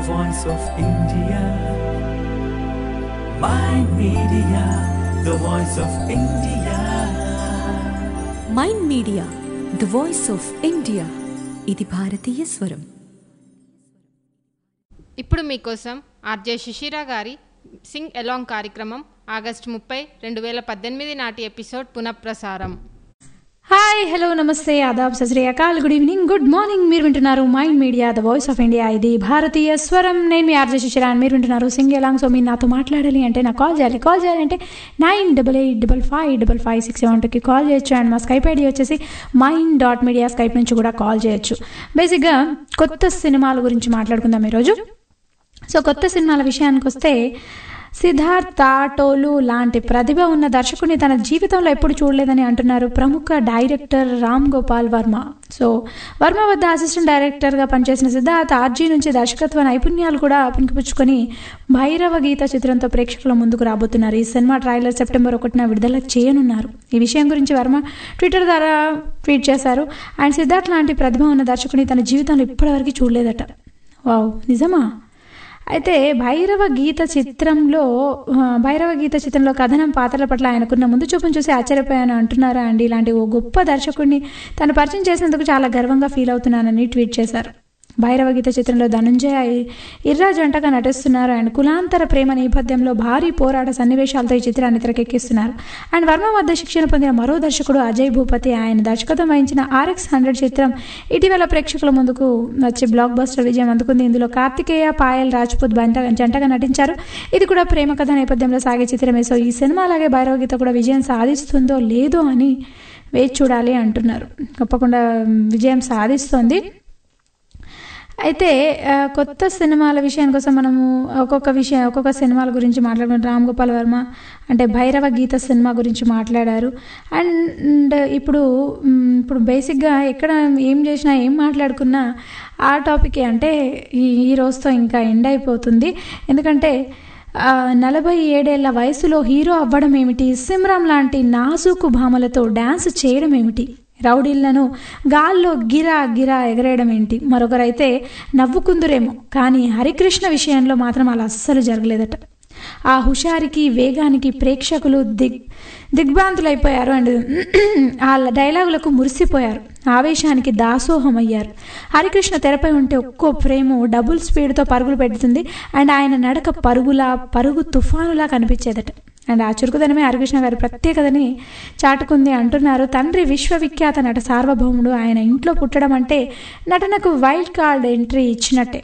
voice of India. Mind Media, the voice of India. Mind Media the voice of India ఇది భారతీయ స్వరం ఇప్పుడు మీకోసం ఆర్జే శిశిర గారి సింగ్ ఎలాంగ్ కార్యక్రమం ఆగస్టు ముప్పై రెండు వేల పద్దెనిమిది నాటి ఎపిసోడ్ పునఃప్రసారం హాయ్ హలో నమస్తే ఆదాబ్ సశ్రీ అకాల్ గుడ్ ఈవినింగ్ గుడ్ మార్నింగ్ మీరు వింటున్నారు Mind Media the voice of India ఇది భారతీయ స్వరం నేను మీ ఆర్జే శిశిరాన్ మీరు వింటున్నారు సింగ్ ఎలాంగ్ సో మీరు నాతో మాట్లాడాలి అంటే నాకు కాల్ చేయాలి కాల్ చేయాలంటే nine double eight double five double five six seven టూకి కాల్ చేయొచ్చు అండ్ మా స్కైప్ ఐడి వచ్చేసి మైండ్ డాట్ మీడియా స్కైప్ నుంచి కూడా కాల్ చేయొచ్చు బేసిక్గా కొత్త సినిమాల గురించి మాట్లాడుకుందాం ఈరోజు సో కొత్త సినిమాల విషయానికి వస్తే సిద్ధార్థ్ టోలు లాంటి ప్రతిభ ఉన్న దర్శకుని తన జీవితంలో ఎప్పుడు చూడలేదని అంటున్నారు ప్రముఖ డైరెక్టర్ రామ్ గోపాల్ వర్మ సో వర్మ వద్ద అసిస్టెంట్ డైరెక్టర్గా పనిచేసిన సిద్ధార్థ్ ఆర్జీ నుంచి దర్శకత్వ నైపుణ్యాలు కూడా పుణికిపుచ్చుకొని భైరవ గీత చిత్రంతో ప్రేక్షకుల ముందుకు రాబోతున్నారు ఈ సినిమా ట్రైలర్ సెప్టెంబర్ ఒకటిన విడుదల చేయనున్నారు ఈ విషయం గురించి వర్మ ట్విట్టర్ ద్వారా ట్వీట్ చేశారు ఆయన సిద్ధార్థ్ లాంటి ప్రతిభ ఉన్న దర్శకుని తన జీవితంలో ఇప్పటివరకు చూడలేదట వావ్ నిజమా అయితే భైరవ గీత చిత్రంలో ఆ, భైరవ గీత చిత్రంలో కథనం పాత్రల పట్ల ఆయనకున్న ముందు చూపును చూసి ఆశ్చర్యపోయాను అంటున్నారా అండి ఇలాంటి ఓ గొప్ప దర్శకుడిని తను పరిచయం చేసినందుకు చాలా గర్వంగా ఫీల్ అవుతున్నానని ట్వీట్ చేశారు భైరవ గీత చిత్రంలో ధనుంజయ ఇర్రా జంటగా నటిస్తున్నారు అండ్ కులాంతర ప్రేమ నేపథ్యంలో భారీ పోరాట సన్నివేశాలతో ఈ చిత్రాన్ని తెరకెక్కిస్తున్నారు అండ్ వర్మ వద్ద శిక్షణ పొందిన మరో దర్శకుడు అజయ్ భూపతి ఆయన దర్శకత్వం వహించిన ఆర్ఎక్స్ హండ్రెడ్ చిత్రం ఇటీవల ప్రేక్షకుల ముందుకు వచ్చి బ్లాక్ బస్టర్ విజయం అందుకుంది ఇందులో కార్తికేయ పాయల్ రాజ్పూత్ బంట జంటగా నటించారు ఇది కూడా ప్రేమ కథ నేపథ్యంలో సాగే చిత్రమే సో ఈ సినిమా అలాగే భైరవ గీత కూడా విజయం సాధిస్తుందో లేదో అని వేచి చూడాలి అంటున్నారు తప్పకుండా విజయం సాధిస్తోంది అయితే ఆ, కొత్త సినిమాల విషయానికి కోసం మనము ఒక్కొక్క విషయం ఒక్కొక్క సినిమాల గురించి మాట్లాడుకుంటాం రామ్ గోపాల్ వర్మ అంటే భైరవ గీత సినిమా గురించి మాట్లాడారు అండ్ ఇప్పుడు మ్, ఇప్పుడు బేసిక్గా ఎక్కడ ఏం చేసినా ఏం మాట్లాడుకున్నా ఆ టాపిక్ అంటే ఈ ఈ రోజుతో ఇంకా ఎండ్ అయిపోతుంది ఎందుకంటే ఆ, నలభై ఏడేళ్ల వయసులో హీరో అవ్వడం ఏమిటి సిమ్రాన్ లాంటి నాజూకు భామలతో డ్యాన్స్ చేయడం ఏమిటి రౌడీళ్లను గాల్లో గిరా గిరా ఎగరేయడం ఏంటి మరొకరైతే నవ్వుకుందురేమో కానీ హరికృష్ణ విషయంలో మాత్రం అలా అస్సలు జరగలేదట ఆ హుషారికి వేగానికి ప్రేక్షకులు దిగ్ దిగ్భ్రాంతులైపోయారు అండ్ ఆ డైలాగులకు మురిసిపోయారు ఆవేశానికి దాసోహం అయ్యారు హరికృష్ణ తెరపై ఉంటే ఒక్కో ఫ్రేము డబుల్ స్పీడ్తో పరుగులు పెడుతుంది అండ్ ఆయన నడక పరుగులా పరుగు తుఫానులా కనిపించేదట అండ్ ఆ చురుకుదనమే హరికృష్ణ గారి ప్రత్యేకతని చాటుకుంది అంటున్నారు తండ్రి విశ్వవిఖ్యాత నట సార్వభౌముడు ఆయన ఇంట్లో పుట్టడం అంటే నటనకు వైల్డ్ కార్డ్ ఎంట్రీ ఇచ్చినట్టే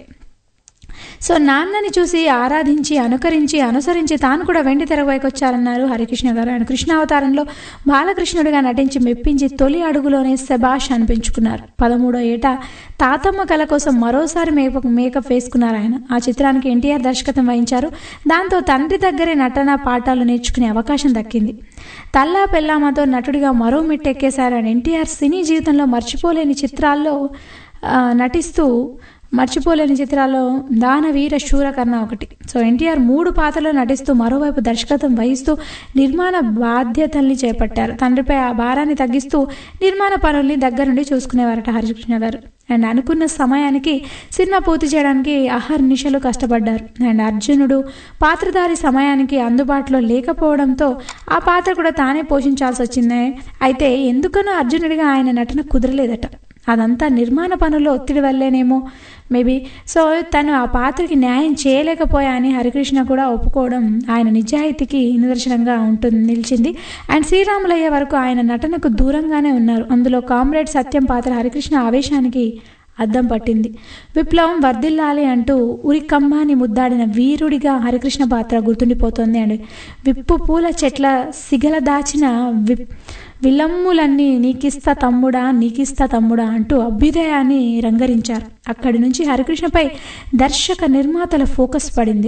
సో నాన్నని చూసి ఆరాధించి అనుకరించి అనుసరించి తాను కూడా వెండి తెరవైకి వచ్చారన్నారు హరికృష్ణ గారు ఆయన కృష్ణావతారంలో బాలకృష్ణుడిగా నటించి మెప్పించి తొలి అడుగులోనే శబాష్ అనిపించుకున్నారు పదమూడో ఏట తాతమ్మ కళ కోసం మరోసారి మేకప్ మేకప్ వేసుకున్నారు ఆయన ఆ చిత్రానికి ఎన్టీఆర్ దర్శకత్వం వహించారు దాంతో తండ్రి దగ్గరే నటన పాఠాలు నేర్చుకునే అవకాశం దక్కింది తల్లా పెల్లామతో నటుడిగా మరో మెట్టెక్కేశారు ఆయన ఎన్టీఆర్ సినీ జీవితంలో మర్చిపోలేని చిత్రాల్లో ఆ, నటిస్తూ మర్చిపోలేని చిత్రాల్లో దానవీర శూరకర్ణ ఒకటి సో ఎన్టీఆర్ మూడు పాత్రలు నటిస్తూ మరోవైపు దర్శకత్వం వహిస్తూ నిర్మాణ బాధ్యతల్ని చేపట్టారు తండ్రిపై ఆ భారాన్ని తగ్గిస్తూ నిర్మాణ పనుల్ని దగ్గరుండి చూసుకునేవారట హరికృష్ణ గారు అండ్ అనుకున్న సమయానికి సినిమా పూర్తి చేయడానికి అహర్నిశలు కష్టపడ్డారు అండ్ అర్జునుడు పాత్రధారి సమయానికి అందుబాటులో లేకపోవడంతో ఆ పాత్ర కూడా తానే పోషించాల్సి వచ్చింది అయితే ఎందుకనో అర్జునుడిగా ఆయన నటన కుదరలేదట అదంతా నిర్మాణ పనుల్లో ఒత్తిడి వల్లేనేమో మేబీ సో తను ఆ పాత్రకి న్యాయం చేయలేకపోయా అని హరికృష్ణ కూడా ఒప్పుకోవడం ఆయన నిజాయితీకి నిదర్శనంగా ఉంటుంది నిలిచింది అండ్ శ్రీరాములయ్య వరకు ఆయన నటనకు దూరంగానే ఉన్నారు అందులో కామ్రేడ్ సత్యం పాత్ర హరికృష్ణ ఆవేశానికి అద్దం పట్టింది విప్లవం వర్ధిల్లాలి అంటూ ఉరికమ్మాని ముద్దాడిన వీరుడిగా హరికృష్ణ పాత్ర గుర్తుండిపోతోంది అండ్ విప్పు పూల చెట్ల సిగల దాచిన విప్ విలమ్ములన్నీ నీకిస్తా తమ్ముడా నీకిస్తా తమ్ముడా అంటూ అభ్యుదయాన్ని రంగరించారు అక్కడి నుంచి హరికృష్ణపై దర్శక నిర్మాతల ఫోకస్ పడింది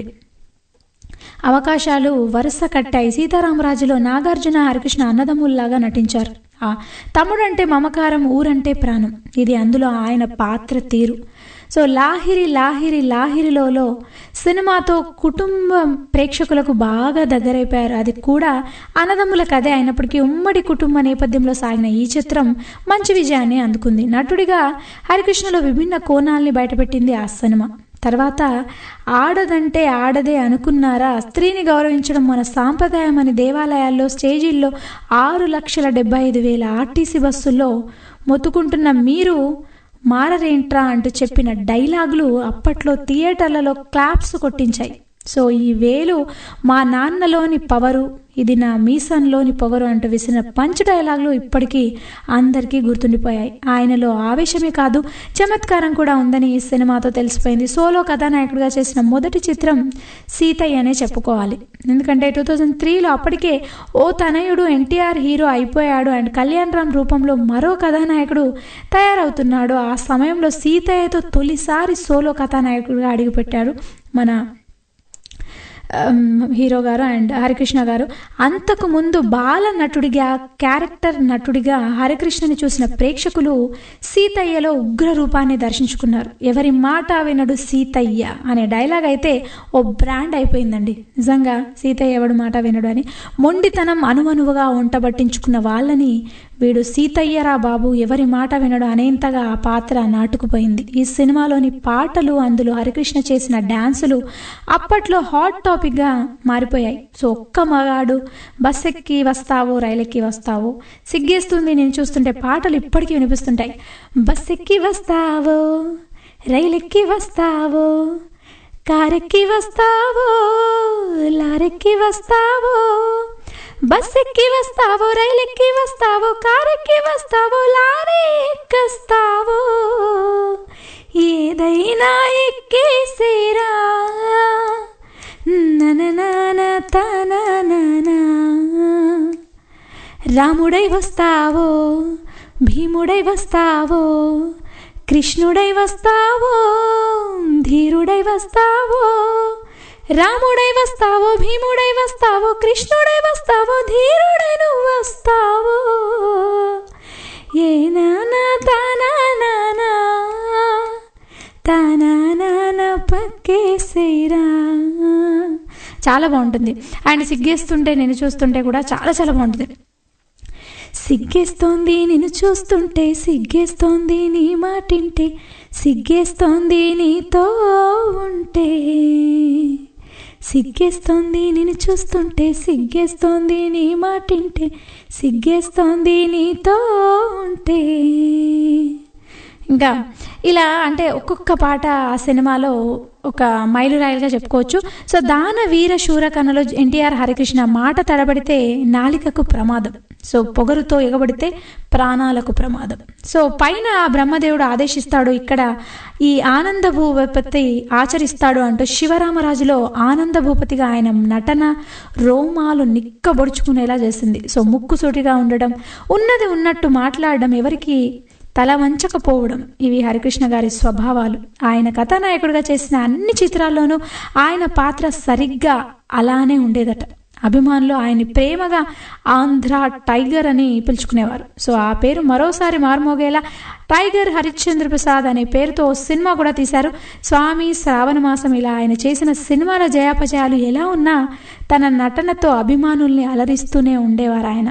అవకాశాలు వరుస కట్టాయి సీతారామరాజులో నాగార్జున హరికృష్ణ అన్నదమ్ముల్లాగా నటించారు ఆ తమ్ముడంటే మమకారం ఊరంటే ప్రాణం ఇది అందులో ఆయన పాత్ర తీరు సో లాహిరి లాహిరి లాహిరిలోలో సినిమాతో కుటుంబ ప్రేక్షకులకు బాగా దగ్గరైపోయారు అది కూడా అన్నదమ్ముల కథే అయినప్పటికీ ఉమ్మడి కుటుంబ నేపథ్యంలో సాగిన ఈ చిత్రం మంచి విజయాన్ని అందుకుంది నటుడిగా హరికృష్ణలో విభిన్న కోణాల్ని బయటపెట్టింది ఆ సినిమా తర్వాత ఆడదంటే ఆడదే అనుకున్నారా స్త్రీని గౌరవించడం మన సాంప్రదాయం అని దేవాలయాల్లో స్టేజీల్లో ఆరు లక్షల డెబ్బై ఐదు వేల ఆర్టీసీ బస్సుల్లో మొత్తుకుంటున్న మీరు మారరేంట్రా అంటూ చెప్పిన డైలాగులు అప్పట్లో థియేటర్లలో క్లాప్స్ కొట్టించాయి సో ఈ వేలు మా నాన్నలోని పవరు ఇది నా మీసంలోని పొగరు అంటూ విసిన పంచ్ డైలాగులు ఇప్పటికీ అందరికీ గుర్తుండిపోయాయి ఆయనలో ఆవేశమే కాదు చమత్కారం కూడా ఉందని ఈ సినిమాతో తెలిసిపోయింది సోలో కథానాయకుడిగా చేసిన మొదటి చిత్రం సీతయ్య అనే చెప్పుకోవాలి ఎందుకంటే టూ థౌజండ్ త్రీలో అప్పటికే ఓ తనయుడు ఎన్టీఆర్ హీరో అయిపోయాడు అండ్ కళ్యాణ్ రామ్ రూపంలో మరో కథానాయకుడు తయారవుతున్నాడు ఆ సమయంలో సీతయ్యతో తొలిసారి సోలో కథానాయకుడిగా అడుగుపెట్టారు మన హీరో గారు అండ్ హరికృష్ణ గారు అంతకు ముందు బాల నటుడిగా క్యారెక్టర్ నటుడిగా హరికృష్ణని చూసిన ప్రేక్షకులు సీతయ్యలో ఉగ్ర రూపాన్ని దర్శించుకున్నారు ఎవరి మాట వినడు సీతయ్య అనే డైలాగ్ అయితే ఓ బ్రాండ్ అయిపోయిందండి నిజంగా సీతయ్య ఎవడు మాట వినడు అని మొండితనం అనువనువుగా వంటబట్టించుకున్న వాళ్ళని వీడు సీతయ్యరా బాబు ఎవరి మాట వినడు అనేంతగా ఆ పాత్ర నాటుకుపోయింది ఈ సినిమాలోని పాటలు అందులో హరికృష్ణ చేసిన డాన్సులు అప్పట్లో హాట్ టాపిక్గా మారిపోయాయి సో ఒక్క మగాడు బస్ ఎక్కి వస్తావో రైలెక్కి వస్తావో సిగ్గేస్తుంది నేను చూస్తుంటే పాటలు ఇప్పటికీ వినిపిస్తుంటాయి బస్ ఎక్కి వస్తావో రైలెక్కి వస్తావో కారెక్కి వస్తావో లారెక్కి వస్తావో బస్ ఎక్కి వస్తావో రైలు ఎక్కి వస్తావో కారు ఎక్కి వస్తావో లారీ ఎక్కస్తావో ఏదైనా ఎక్కేసేరా నననాన తనననా. రాముడై వస్తావో భీముడై వస్తావో కృష్ణుడై వస్తావో ధీరుడై వస్తావో రాముడై వస్తావో భీముడై వస్తావో కృష్ణుడై వస్తావో ధీరుడై నువ్వు వస్తావో ఏ నానా తానా నానా తానా నానా పక్కేసేరా చాలా బాగుంటుంది అండ్ సిగ్గేస్తుంటే నేను చూస్తుంటే కూడా చాలా చాలా బాగుంటుంది సిగ్గేస్తోంది నిన్ను చూస్తుంటే సిగ్గేస్తోంది నీ మాటింటే సిగ్గేస్తోంది నీతో ఉంటే సిగ్గేస్తోంది నిన్ను చూస్తుంటే సిగ్గేస్తోంది నీ మాటింటే సిగ్గేస్తోంది నీతో ఉంటే ఇంకా ఇలా అంటే ఒక్కొక్క పాట ఆ సినిమాలో ఒక మైలురాయిలుగా చెప్పుకోవచ్చు సో దాన వీర శూర కన్నలో ఎన్టీఆర్ హరికృష్ణ మాట తడబడితే నాలికకు ప్రమాదం సో పొగరుతో ఎగబడితే ప్రాణాలకు ప్రమాదం సో పైన ఆ బ్రహ్మదేవుడు ఆదేశిస్తాడు ఇక్కడ ఈ ఆనంద భూపతి ఆచరిస్తాడు అంటూ శివరామరాజులో ఆనంద భూపతిగా ఆయన నటన రోమాలు నిక్కబొడుచుకునేలా చేసింది సో ముక్కు సూటిగా ఉండడం ఉన్నది ఉన్నట్టు మాట్లాడడం ఎవరికి తల వంచకపోవడం ఇవి హరికృష్ణ గారి స్వభావాలు ఆయన కథానాయకుడిగా చేసిన అన్ని చిత్రాల్లోనూ ఆయన పాత్ర సరిగ్గా అలానే ఉండేదట అభిమానులు ఆయన్ని ప్రేమగా ఆంధ్ర టైగర్ అని పిలుచుకునేవారు సో ఆ పేరు మరోసారి మార్మోగేలా టైగర్ హరిశ్చంద్ర ప్రసాద్ అనే పేరుతో ఓ సినిమా కూడా తీశారు స్వామి శ్రావణ మాసం ఇలా ఆయన చేసిన సినిమాల జయాపజయాలు ఎలా ఉన్నా తన నటనతో అభిమానుల్ని అలరిస్తూనే ఉండేవారు ఆయన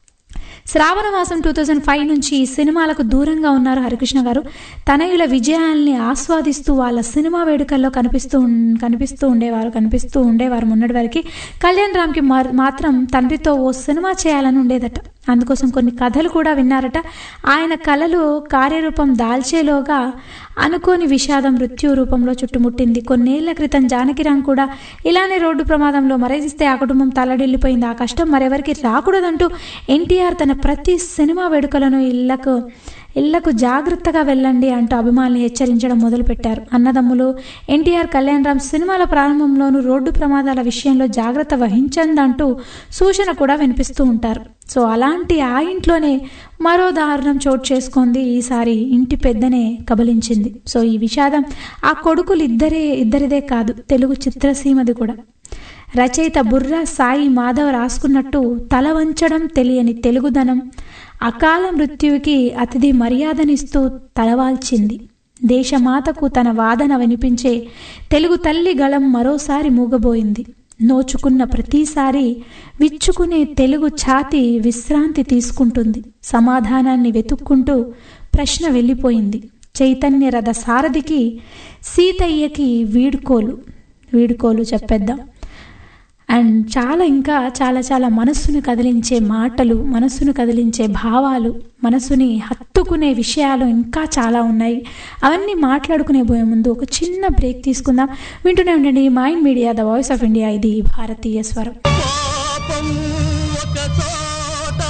శ్రావణ మాసం టూ థౌజండ్ ఫైవ్ నుంచి ఈ సినిమాలకు దూరంగా ఉన్నారు హరికృష్ణ గారు తనయుల విజయాల్ని ఆస్వాదిస్తూ వాళ్ళ సినిమా వేడుకల్లో కనిపిస్తూ ఉన్- కనిపిస్తూ ఉండేవారు కనిపిస్తూ ఉండేవారు మొన్నటి వరకు కళ్యాణ్ రామ్కి మార్- మాత్రం తండ్రితో ఓ సినిమా చేయాలని ఉండేదట అందుకోసం కొన్ని కథలు కూడా విన్నారట ఆయన కళలు కార్యరూపం దాల్చేలోగా అనుకోని విషాదం మృత్యు రూపంలో చుట్టుముట్టింది కొన్నేళ్ల క్రితం జానకిరామ్ కూడా ఇలానే రోడ్డు ప్రమాదంలో మరణిస్తే ఆ కుటుంబం తల్లడిల్లిపోయింది ఆ కష్టం మరెవరికి రాకూడదంటూ ఎన్టీఆర్ తన ప్రతి సినిమా వేడుకలను ఇళ్లకు ఇళ్లకు జాగ్రత్తగా వెళ్ళండి అంటూ అభిమానులు హెచ్చరించడం మొదలుపెట్టారు అన్నదమ్ములు ఎన్టీఆర్ కళ్యాణ్ రామ్ సినిమాల ప్రారంభంలోనూ రోడ్డు ప్రమాదాల విషయంలో జాగ్రత్త వహించందంటూ సూచన కూడా వినిపిస్తూ ఉంటారు సో అలాంటి ఆ ఇంట్లోనే మరో దారుణం చోటు చేసుకుంది ఈసారి ఇంటి పెద్దనే కబలించింది సో ఈ విషాదం ఆ కొడుకులు ఇద్దరే ఇద్దరిదే కాదు తెలుగు చిత్రసీమది కూడా రచయిత బుర్రా సాయి మాధవ్ రాసుకున్నట్టు తల వంచడం తెలియని తెలుగుదనం అకాల మృత్యువుకి అతిథి మర్యాదనిస్తూ తలవాల్చింది దేశమాతకు తన వాదన వినిపించే తెలుగు తల్లి గళం మరోసారి మూగబోయింది నోచుకున్న ప్రతిసారి విచ్చుకునే తెలుగు ఛాతి విశ్రాంతి తీసుకుంటుంది సమాధానాన్ని వెతుక్కుంటూ ప్రశ్న వెళ్ళిపోయింది చైతన్య రథ సారథికి సీతయ్యకి వీడుకోలు వీడుకోలు చెప్పేద్దాం అండ్ చాలా ఇంకా చాలా చాలా మనస్సును కదిలించే మాటలు మనస్సును కదిలించే భావాలు మనస్సుని హత్తుకునే విషయాలు ఇంకా చాలా ఉన్నాయి అవన్నీ మాట్లాడుకునే పోయే ముందు ఒక చిన్న బ్రేక్ తీసుకుందాం వింటూనే ఉండండి Mind Media the voice of India ఇది భారతీయ స్వరం పాపం ఒక చోట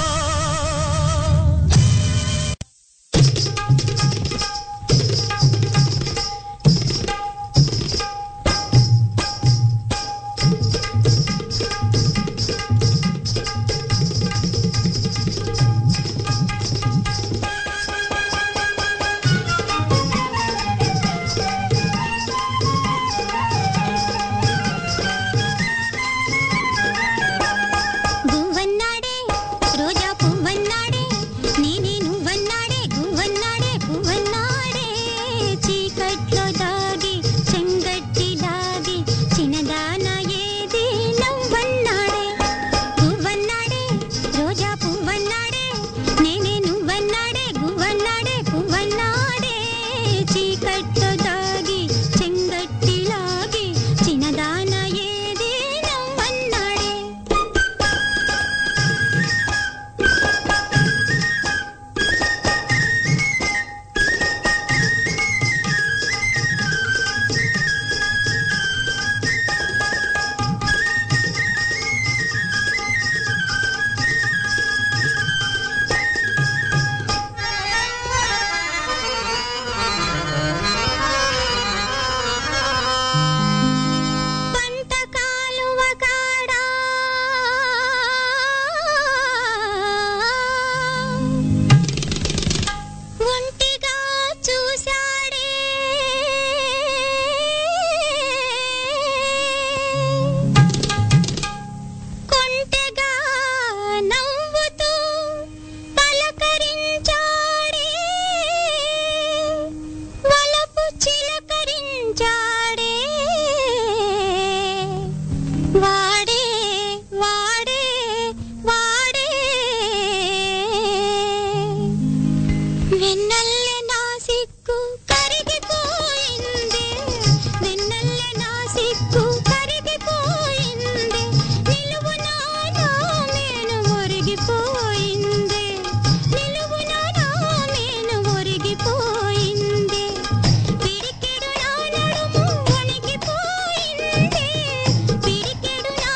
గువ్వన్నాడే రోజా పువ్వన్నాడే నేనే నువ్వన్నాడే గువ్వన్నాడే పువ్వన్నాడే చీకట్లో దాగి చెంగట్టి దాగి చిన్నదాన ఏది నవ్వన్నాడే గువ్వన్నాడే రోజా పువ్వన్నాడే నేనే నువ్వన్నాడే గువ్వన్నాడే పువ్వన్నాడే చీకట్లో దాగి చెంగట్టి లాగి చిన్నదాన ఏది నవ్వన్నాడే పంట కాలువ కాడా ఒంటిగా చూశాడే కొంటెగా నవ్వుతూ పలకరించాడే వలపు చిలకరించాడే వాడే వాడే వాడే వెన్నల్లె నా సిక్కు కరిగిపోయింది వెన్నల్లె నా సిక్కు కరిగిపోయింది నిలువునా నా మేను ఒరిగిపోయింది నిలువునా నా మేను ఒరిగిపోయింది పిడికెడు నా నడుము వణికిపోయింది పిడికెడు నా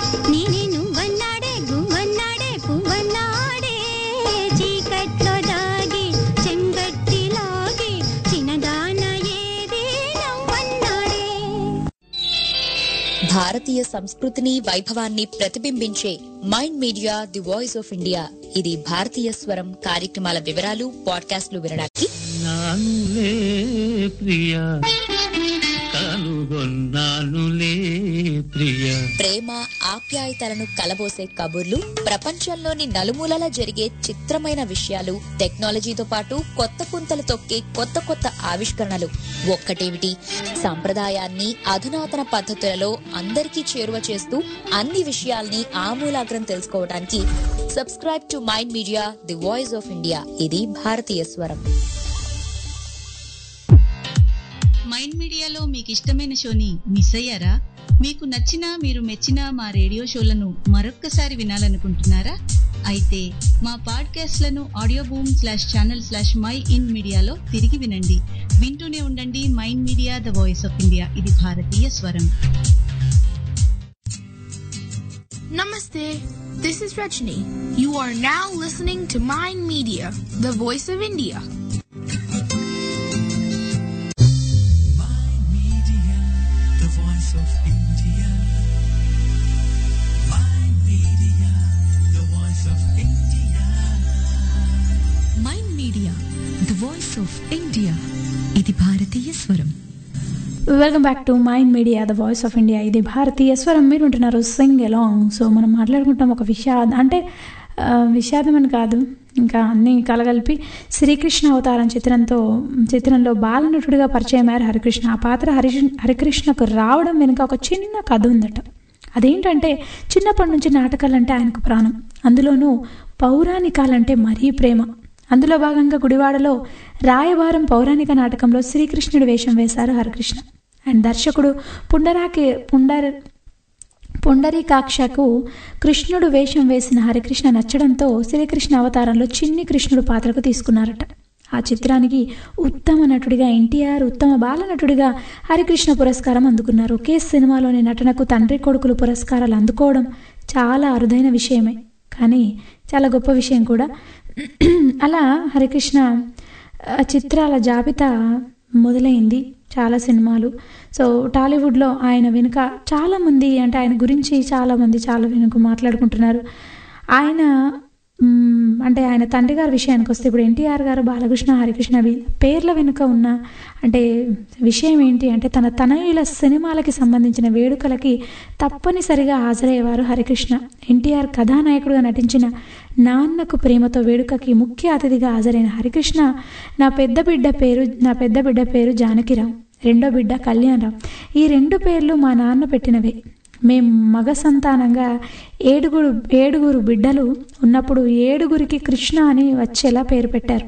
నేనే నువ్వన్నాడే గువ్వన్నాడే పువ్వన్నాడే చీకట్లో దాగి చెంగట్టి లాగి చిన్నదాన ఏది నవ్వన్నాడే భారతీయ సంస్కృతిని వైభవాన్ని ప్రతిబింబించే Mind Media the voice of India ఇది భారతీయ స్వరం కార్యక్రమాల వివరాలు పాడ్కాస్ట్లు వినడానికి నానులే ప్రియ కనుగొన్నానులే ప్రియ ప్రేమ ఆప్యాయతలను కలబోసే కబుర్లు ప్రపంచంలోని నలుమూలలా జరిగే చిత్రమైన విషయాలు టెక్నాలజీతో పాటు కొత్త పుంతలు తొక్కే కొత్త కొత్త ఆవిష్కరణలు ఒక్కటేమిటి సంప్రదాయాన్ని అధునాతన పద్ధతులలో అందరికీ చేరువ చేస్తూ అన్ని విషయాల్ని ఆమూలాగ్రం తెలుసుకోవడానికి subscribe to Mind Media the voice of India ఇది భారతీయ స్వరం మైండ్ మీడియాలో మీకు ఇష్టమైన షోని మిస్ అయ్యారా మీకు నచ్చిన మీరు మెచ్చిన మా రేడియో షోలను మరొక్కసారి వినాలనుకుంటున్నారా అయితే మా పాడ్కాస్ట్లను Audioboom slash channel slash mind మీడియాలో తిరిగి వినండి వింటూనే ఉండండి Mind Media the voice of India ఇది భారతీయ స్వరం Namaste. This is Rajni. You are now listening to Mind Media, the voice of India. Media, the voice of India. Mind Media, the voice of India. Mind Media the voice of India ఇది భారతీయ స్వరం welcome back to Mind Media the voice of India ఇది భారతీయ స్వరం మీరు ఉంటున్నారు Singh along so మనం మాట్లాడుకుంటాం ఒక విషాద అంటే ఆ, విషాదం అని కాదు ఇంకా అన్ని కలగలిపి శ్రీకృష్ణ అవతారం చిత్రంతో చిత్రంలో బాలనటుడిగా పరిచయమయ్యారు హరికృష్ణ ఆ పాత్ర హరి హరికృష్ణకు రావడం వెనుక ఒక చిన్న కథ ఉందట అదేంటంటే చిన్నప్పటి నుంచి నాటకాలంటే ఆయనకు ప్రాణం అందులోనూ పౌరాణికాలంటే మరీ ప్రేమ అందులో భాగంగా గుడివాడలో రాయబారం పౌరాణిక నాటకంలో శ్రీకృష్ణుడి వేషం వేశారు హరికృష్ణ అండ్ దర్శకుడు పుండరాకి పుండర పుండరీకాక్షకు కృష్ణుడు వేషం వేసిన హరికృష్ణ నచ్చడంతో శ్రీకృష్ణ అవతారంలో చిన్ని కృష్ణుడు పాత్రకు తీసుకున్నారట ఆ చిత్రానికి ఉత్తమ నటుడిగా ఎన్టీఆర్ ఉత్తమ బాలనటుడిగా హరికృష్ణ పురస్కారం అందుకున్నారు ఒకే సినిమాలోని నటనకు తండ్రి కొడుకులు పురస్కారాలు అందుకోవడం చాలా అరుదైన విషయమే కానీ చాలా గొప్ప విషయం కూడా అలా హరికృష్ణ ఆ, చిత్రాల జాబితా మొదలైంది చాలా సినిమాలు సో టాలీవుడ్లో ఆయన వెనుక చాలామంది అంటే ఆయన గురించి చాలామంది చాలా వెనుక మాట్లాడుకుంటున్నారు ఆయన మ్, అంటే ఆయన తండ్రి గారి విషయానికి వస్తే ఇప్పుడు ఎన్టీఆర్ గారు బాలకృష్ణ హరికృష్ణ వీ- పేర్ల వెనుక ఉన్న అంటే విషయం ఏంటి అంటే తన తనయుల సినిమాలకి సంబంధించిన వేడుకలకి తప్పనిసరిగా హాజరయ్యేవారు హరికృష్ణ ఎన్టీఆర్ కథానాయకుడిగా నటించిన నాన్నకు ప్రేమతో వేడుకకి ముఖ్య అతిథిగా హాజరైన హరికృష్ణ నా పెద్ద బిడ్డ పేరు నా పెద్ద బిడ్డ పేరు జానకిరావు రెండో బిడ్డ కళ్యాణరావు ఈ రెండు పేర్లు మా నాన్న పెట్టినవే మేం మగ సంతానంగా ఏడుగురు ఏడుగురు బిడ్డలు ఉన్నప్పుడు ఏడుగురికి కృష్ణ అని వచ్చేలా పేరు పెట్టారు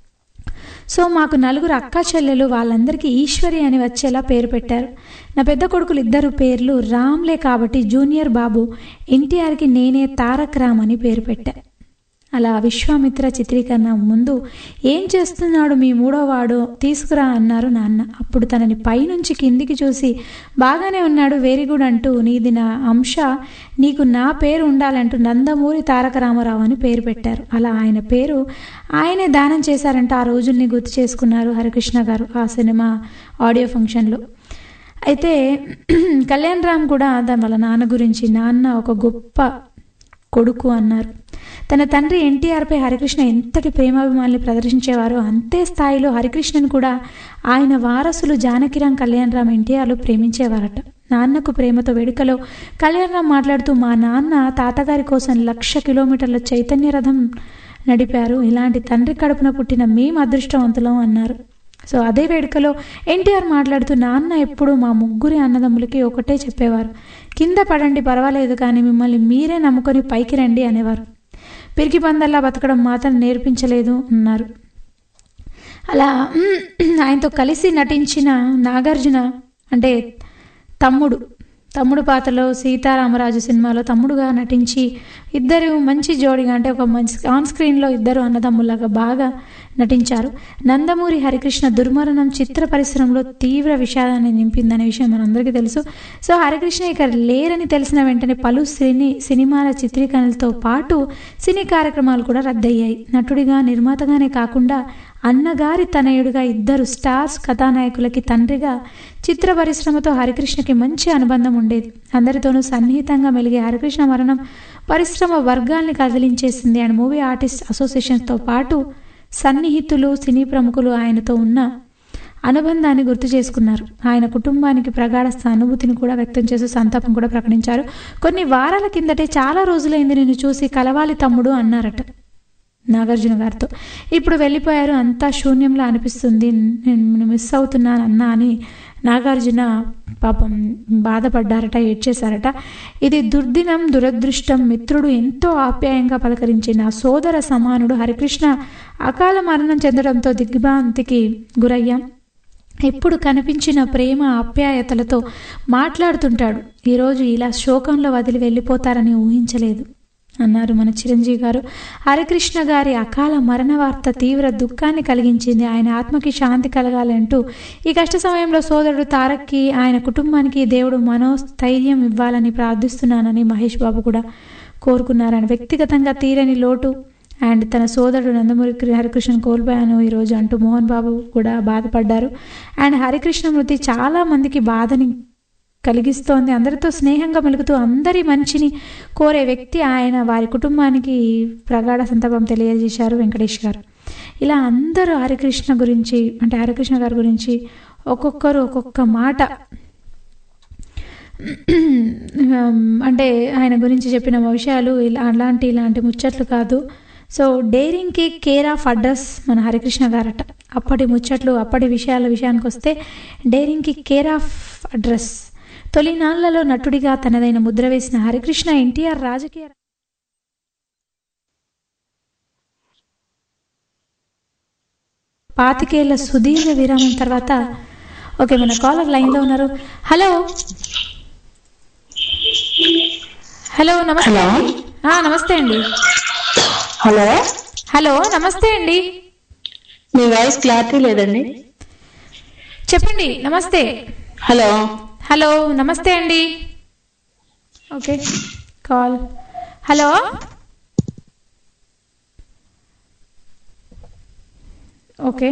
సో మాకు నలుగురు అక్క చెల్లెలు వాళ్ళందరికీ ఈశ్వరి అని వచ్చేలా పేరు పెట్టారు నా పెద్ద కొడుకులు ఇద్దరు పేర్లు రామ్లే కాబట్టి జూనియర్ బాబు ఎన్టీఆర్కి నేనే తారక్ రామ్ అని పేరు పెట్టా అలా విశ్వామిత్ర చిత్రీకరణ ముందు ఏం చేస్తున్నాడు మీ మూడోవాడు తీసుకురా అన్నారు నాన్న అప్పుడు తనని పైనుంచి కిందికి చూసి బాగానే ఉన్నాడు వెరీ గుడ్ అంటూ నీది నా అంశ నీకు నా పేరు ఉండాలంటూ నందమూరి తారక రామారావు అని పేరు పెట్టారు అలా ఆయన పేరు ఆయనే దానం చేశారంటే ఆ రోజుల్ని గుర్తు చేసుకున్నారు హరికృష్ణ గారు ఆ సినిమా ఆడియో ఫంక్షన్లో అయితే కళ్యాణ్ రామ్ కూడా దా- వాళ్ళ నాన్న గురించి నాన్న ఒక గొప్ప కొడుకు అన్నారు తన తండ్రి ఎన్టీఆర్పై హరికృష్ణ ఎంతటి ప్రేమాభిమానులు ప్రదర్శించేవారో అంతే స్థాయిలో హరికృష్ణను కూడా ఆయన వారసులు జానకిరామ్ కళ్యాణరామ్ ఎన్టీఆర్లు ప్రేమించేవారట నాన్నకు ప్రేమతో వేడుకలో కళ్యాణరామ్ మాట్లాడుతూ మా నాన్న తాతగారి కోసం లక్ష కిలోమీటర్ల చైతన్య రథం నడిపారు ఇలాంటి తండ్రి కడుపున పుట్టిన మేం అదృష్టవంతులం అన్నారు సో అదే వేడుకలో ఎన్టీఆర్ మాట్లాడుతూ నాన్న ఎప్పుడూ మా ముగ్గురి అన్నదమ్ములకి ఒకటే చెప్పేవారు కింద పడండి పర్వాలేదు కానీ మిమ్మల్ని మీరే నమ్ముకొని పైకి రండి అనేవారు పిరికి పందల్లా బతకడం మాత్రం నేర్పించలేదు అన్నారు అలా ఆయనతో కలిసి నటించిన నాగార్జున అంటే తమ్ముడు తమ్ముడు పాత్రలో సీతారామరాజు సినిమాలో తమ్ముడుగా నటించి ఇద్దరు మంచి జోడిగా అంటే ఒక మంచి ఆన్ స్క్రీన్లో ఇద్దరు అన్నదమ్ములాగా బాగా నటించారు నందమూరి హరికృష్ణ దుర్మరణం చిత్ర పరిశ్రమలో తీవ్ర విషాదాన్ని నింపిందనే విషయం మనందరికీ తెలుసు సో హరికృష్ణ ఇక లేరని తెలిసిన వెంటనే పలు సినీ సినిమాల చిత్రీకరణలతో పాటు సినీ కార్యక్రమాలు కూడా రద్దయ్యాయి నటుడిగా నిర్మాతగానే కాకుండా అన్నగారి తనయుడిగా ఇద్దరు స్టార్స్ కథానాయకులకి తండ్రిగా చిత్ర పరిశ్రమతో హరికృష్ణకి మంచి అనుబంధం ఉండేది అందరితోనూ సన్నిహితంగా మెలిగే హరికృష్ణ మరణం పరిశ్రమ వర్గాల్ని కదిలించేసింది అండ్ మూవీ ఆర్టిస్ట్ అసోసియేషన్తో పాటు సన్నిహితులు సినీ ప్రముఖులు ఆయనతో ఉన్న అనుబంధాన్ని గుర్తు చేసుకున్నారు ఆయన కుటుంబానికి ప్రగాఢ సానుభూతిని కూడా వ్యక్తం చేస్తూ సంతాపం కూడా ప్రకటించారు కొన్ని వారాల కిందటే చాలా రోజులైంది నేను చూసి కలవాలి తమ్ముడు అన్నారట నాగార్జున గారితో ఇప్పుడు వెళ్ళిపోయారు అంతా శూన్యంలా అనిపిస్తుంది నేను మిస్ అవుతున్నాను అన్నా అని నాగార్జున పాపం బాధపడ్డారట ఏడ్చేశారట ఇది దుర్దినం దురదృష్టం మిత్రుడు ఎంతో ఆప్యాయంగా పలకరించి నా సోదర సమానుడు హరికృష్ణ అకాల మరణం చెందడంతో దిగ్భ్రాంతికి గురయ్యాం ఎప్పుడు కనిపించిన ప్రేమ ఆప్యాయతలతో మాట్లాడుతుంటాడు ఈరోజు ఇలా శోకంలో వదిలి వెళ్ళిపోతారని ఊహించలేదు అన్నారు మన చిరంజీవి గారు హరికృష్ణ గారి అకాల మరణ వార్త తీవ్ర దుఃఖాన్ని కలిగించింది ఆయన ఆత్మకి శాంతి కలగాలంటూ ఈ కష్ట సమయంలో సోదరుడు తారక్కి ఆయన కుటుంబానికి దేవుడు మనోస్థైర్యం ఇవ్వాలని ప్రార్థిస్తున్నానని మహేష్ బాబు కూడా కోరుకున్నారని వ్యక్తిగతంగా తీరని లోటు అండ్ తన సోదరుడు నందమూరి హరికృష్ణ కోల్పోయాను ఈరోజు అంటూ మోహన్ బాబు కూడా బాధపడ్డారు అండ్ హరికృష్ణ మృతి చాలా మందికి బాధని కలిగిస్తోంది అందరితో స్నేహంగా మెలుగుతూ అందరి మంచిని కోరే వ్యక్తి ఆయన వారి కుటుంబానికి ప్రగాఢ సంతాపం తెలియజేశారు వెంకటేష్ గారు ఇలా అందరూ హరికృష్ణ గురించి అంటే హరికృష్ణ గారి గురించి ఒక్కొక్కరు ఒక్కొక్క మాట అంటే ఆయన గురించి చెప్పిన విషయాలు ఇలా అలాంటి ఇలాంటి ముచ్చట్లు కాదు సో డేరింగ్కి కేర్ ఆఫ్ అడ్రస్ మన హరికృష్ణ గారట అప్పటి ముచ్చట్లు అప్పటి విషయాల విషయానికి వస్తే డేరింగ్కి కేర్ ఆఫ్ అడ్రస్ తొలినాళ్లలో నటుడిగా తనదైన ముద్ర వేసిన హరికృష్ణ ఎన్టీఆర్ రాజకీయ పాతికేళ్ల సుదీర్ఘ విరామం తర్వాత ఓకే మన కాలర్ లైన్లో ఉన్నారు హలో హలో నమస్తే అండి. ఆ, నమస్తే అండి హలో హలో నమస్తే అండి మీ వాయిస్ క్లారిటీ లేదండి చెప్పండి నమస్తే హలో హలో నమస్తే అండి okay call hello okay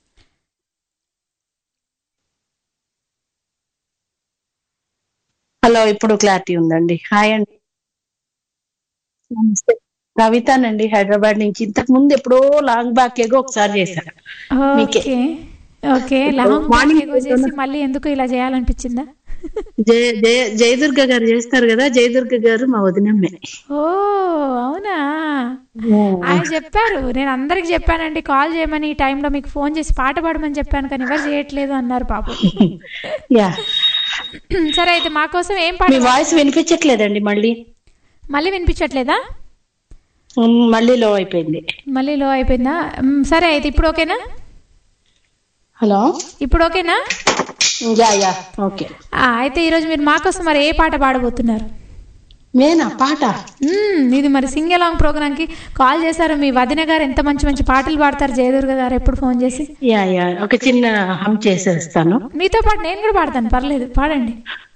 hello ఇప్పుడు క్లారిటీ ఉందండి హాయ్ అండి నమస్తే కవితానండి హైదరాబాద్ నుంచి ఇంతకు ముందు ఎప్పుడో లాంగ్ బ్యాక్ ఏగో ఒకసారి చేశాను మీకే. Okay okay long morning ago చేసి మళ్ళీ ఎందుకు ఇలా చేయాలనిపించిందా జయ జయ జయదుర్గ గారు చేస్తారు కదా జయదుర్గ గారు మా వదినమ్మే ఓ అవునా ఆయన చెప్పారు నేను అందరికి చెప్పానండి కాల్ చేయమని ఈ టైంలో మీకు ఫోన్ చేసి పాట పాడమని చెప్పాను కానీ ఎవరు చేయట్లేదు అన్నారు పాపం యా సరే అయితే మా కోసం ఏం మీ పాట వాయిస్ వినిపించట్లేదండి మళ్ళీ మళ్ళీ వినిపించట్లేదా ఉమ్, మళ్ళీ లో అయిపోయింది మళ్ళీ లో అయిపోయిందా మ్, సరే అయితే ఇప్పుడు ఓకేనా హలో ఇప్పుడు ఓకేనా యా యా ఓకే ఆ, అయితే ఈరోజు మీరు మా కోసం మరి ఏ పాట పాడబోతున్నారు నేనా పాట మ్మ్, ఇది మరి సింగ్ అలాంగ్ ప్రోగ్రామ్ కి కాల్ చేశారు మీ వదిన గారు ఎంత మంచి మంచి పాటలు పాడతారు జయదుర్గ గారు ఎప్పుడు ఫోన్ చేసి యా యా ఒక చిన్న హమ్ చేసేస్తాను మీతో పాటు నేను కూడా పాడతాను పర్లేదు పాడండి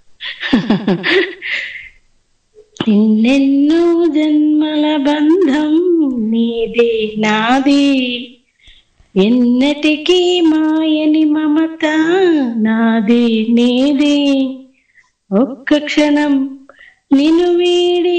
ఎన్నెన్నో జన్మల బంధం నీది నాది ఎన్నటికీ మాయని మమత నాది నీది ఒక్క క్షణం నిన్ను వీడి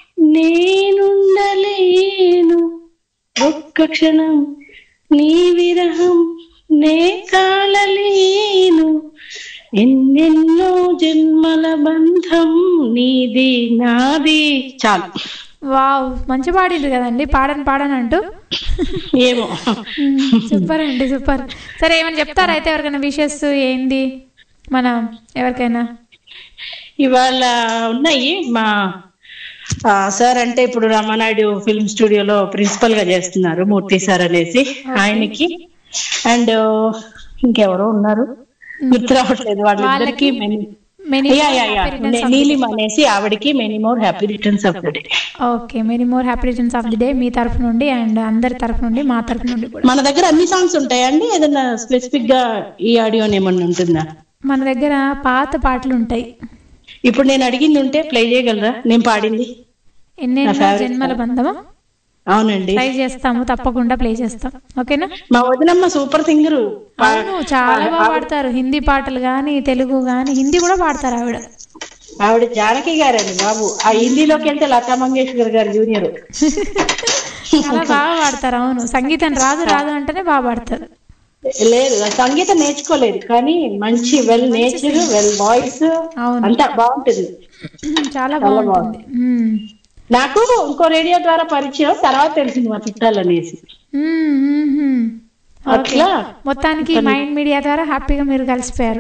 నేనుండలేను ఒక్క క్షణం నీ విరహం నే తాళలేను ఎన్నెన్నో జన్మల బంధం నీది నాది చాలు వావ్ మంచి పాడిండ్రు కదండి పాడని పాడని అంటూ ఏమో సూపర్ అండి సూపర్ సరే ఏమైనా చెప్తారా అయితే ఎవరికైనా విషెస్ ఏంది మన ఎవరికైనా ఇవాళ ఉన్నాయి మా ఆ, సార్ అంటే ఇప్పుడు రామానాయుడు ఫిల్మ్ స్టూడియోలో ప్రిన్సిపల్ గా చేస్తున్నారు మూర్తి సార్ అనేసి ఆయనకి అండ్ ఇంకెవరో ఉన్నారు గుర్తు రావట్లేదు వాళ్ళిద్దరికి Many yeah more yeah yeah happy returns of the Neelima అనేసి ఆవిడకి many more happy returns of the day okay many more happy returns of the day మీ తరఫు నుండి అండ్ అందరి తరఫు నుండి మా తరఫు నుండి కూడా మన దగ్గర అన్ని సాంగ్స్ ఉంటాయండి ఏదైనా స్పెసిఫిక్ గా ఈ ఆడియో ఏమన్నా ఉంటుందా మన దగ్గర పాత పాటలు ఉంటాయి ఇప్పుడు నేను అడిగింది ఉంటే ప్లే చేయగలరా నేను పాడింది ఎన్నెన్నో నా favorite జన్మల బంధమా అవునండి ట్రై చేస్తాము తప్పకుండా ప్లే చేస్తాం ఓకేనా మా వదినమ్మ సూపర్ సింగర్ అవును చాలా బాగా పాడతారు హిందీ పాటలు కానీ తెలుగు కానీ హిందీ కూడా పాడతారు ఆవిడ ఆవిడ జానకి గారండి బాబు ఆ హిందీలోకి వెళ్తే లతా మంగేష్కర్ గారు జూనియర్ చాలా బాగా పాడతారు అవును సంగీతం రాదు రాదు అంటేనే బాగా పాడతారు లేదు ఆ సంగీతం నేర్చుకోలేదు కానీ మంచి వెల్ నేచర్ వెల్ వాయిస్ అంతా బాగుంటుంది చాలా చాలా బాగుంటుంది మ్మ్. నాకు ఇంకో రేడియో ద్వారా పరిచయం తర్వాత తెలిసింది మా చుట్టాలు అనేసి మ్మ్, మ్మ్, మ్మ్. ఓకే. అట్లా మొత్తానికి మైండ్ మీడియా ద్వారా హ్యాపీగా మీరు కలిసిపోయారు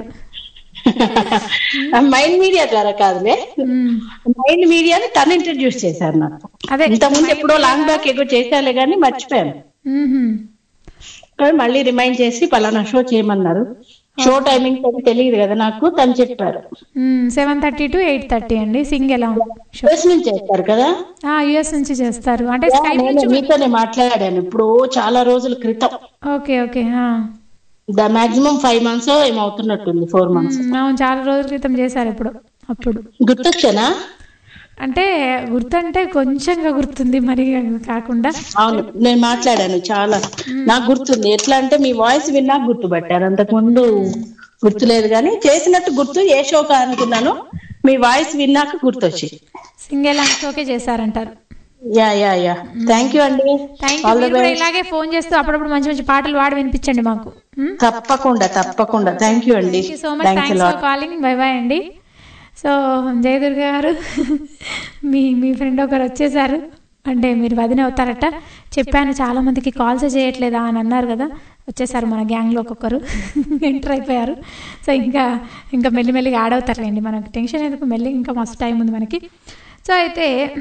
మైండ్ మీడియా ద్వారా కాదులే మైండ్ మీడియాని తను ఇంట్రడ్యూస్ చేశారు నాకు అదే ఇంత ముందు ఎప్పుడో లాంగ్ బ్యాక్ ఎక్కువ చేశాలే కానీ మర్చిపోయాను మ్మ్. కానీ మళ్ళీ రిమైండ్ చేసి పలానా షో చేయమన్నారు షో టైమింగ్ అది తెలియదు కదా నాకు తను చెప్పారు seven thirty to eight thirty అండి సింగిల్ యుఎస్ నుంచి చేస్తారు కదా యుఎస్ నుంచి చేస్తారు అంటే యా, స్కైప్ నేను నుంచి మీతోనే మాట్లాడాను ఇప్పుడు చాలా రోజుల క్రితం ఓకే ఓకే ఆ. ద మాక్సిమం ఫైవ్ మంత్స్ ఏమవుతున్నట్టుంది ఫోర్ మంత్స్ మ్మ్, అవును చాలా రోజుల క్రితం చేశారు ఇప్పుడు అప్పుడు గుర్తొచ్చానా అంటే గుర్తంటే కొంచెంగా గుర్తుంది మరి కాకుండా అవును నేను మాట్లాడాను చాలా నాకు గుర్తుంది ఎట్లా అంటే మీ వాయిస్ విన్నా గుర్తుపట్టారు అంతకుముందు గుర్తులేదు కానీ చేసినట్టు గుర్తు ఏ షో అనుకున్నాను మీ వాయిస్ విన్నాక గుర్తొచ్చి సింగిల్ ఓకే చేశారంటారు yeah yeah yeah thank you అండి థ్యాంక్ యూ All the మీరు కూడా best. ఇలాగే ఫోన్ చేస్తూ అప్పుడప్పుడు మంచి మంచి పాటలు పాడి వినిపించండి మాకు తప్పకుండా తప్పకుండా థ్యాంక్ యూ అండి thank you so much thanks thanks for calling bye bye అండి సో జయదుర్గ గారు మీ మీ ఫ్రెండ్ ఒకరు వచ్చేసారు అంటే మీరు వదిన అవుతారట చెప్పాను చాలా మందికి కాల్స్ చేయట్లేదా అని అన్నారు కదా వచ్చేసారు మన గ్యాంగ్లో ఒక్కొక్కరు ఎంటర్ అయిపోయారు సో ఇంకా ఇంకా మెల్లిమెల్లిగా యాడ్ అవుతారులేండి మనకు టెన్షన్ ఎందుకు మెల్లి ఇంకా మస్తు టైం ఉంది మనకి సో అయితే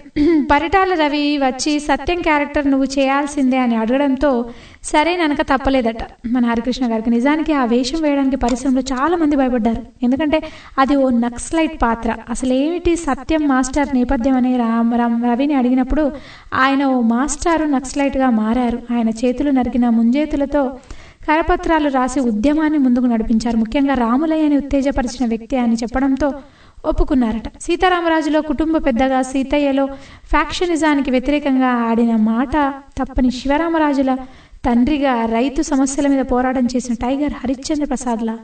పరిటాల రవి వచ్చి సత్యం క్యారెక్టర్ నువ్వు చేయాల్సిందే అని అడగడంతో సరేననక తప్పలేదట మన హరికృష్ణ గారికి నిజానికి ఆ వేషం వేయడానికి పరిశ్రమలో చాలా మంది భయపడ్డారు ఎందుకంటే అది ఓ నక్సలైట్ పాత్ర అసలు ఏమిటి సత్యం మాస్టర్ నేపథ్యం అని రామ్ రామ్ రవిని అడిగినప్పుడు ఆయన ఓ మాస్టారు నక్సలైట్గా మారారు ఆయన చేతులు నరికిన ముంజేతులతో కరపత్రాలు రాసి ఉద్యమాన్ని ముందుకు నడిపించారు ముఖ్యంగా రాములయ్యని ఉత్తేజపరిచిన వ్యక్తి అని చెప్పడంతో ఒప్పుకున్నారట సీతారామరాజులో కుటుంబ పెద్దగా సీతయ్యలో ఫ్యాక్షనిజానికి వ్యతిరేకంగా ఆడిన మాట తప్పని శివరామరాజుల తండ్రిగా రైతు సమస్యల మీద పోరాటం చేసిన టైగర్ హరిశ్చంద్ర ప్రసాద్లా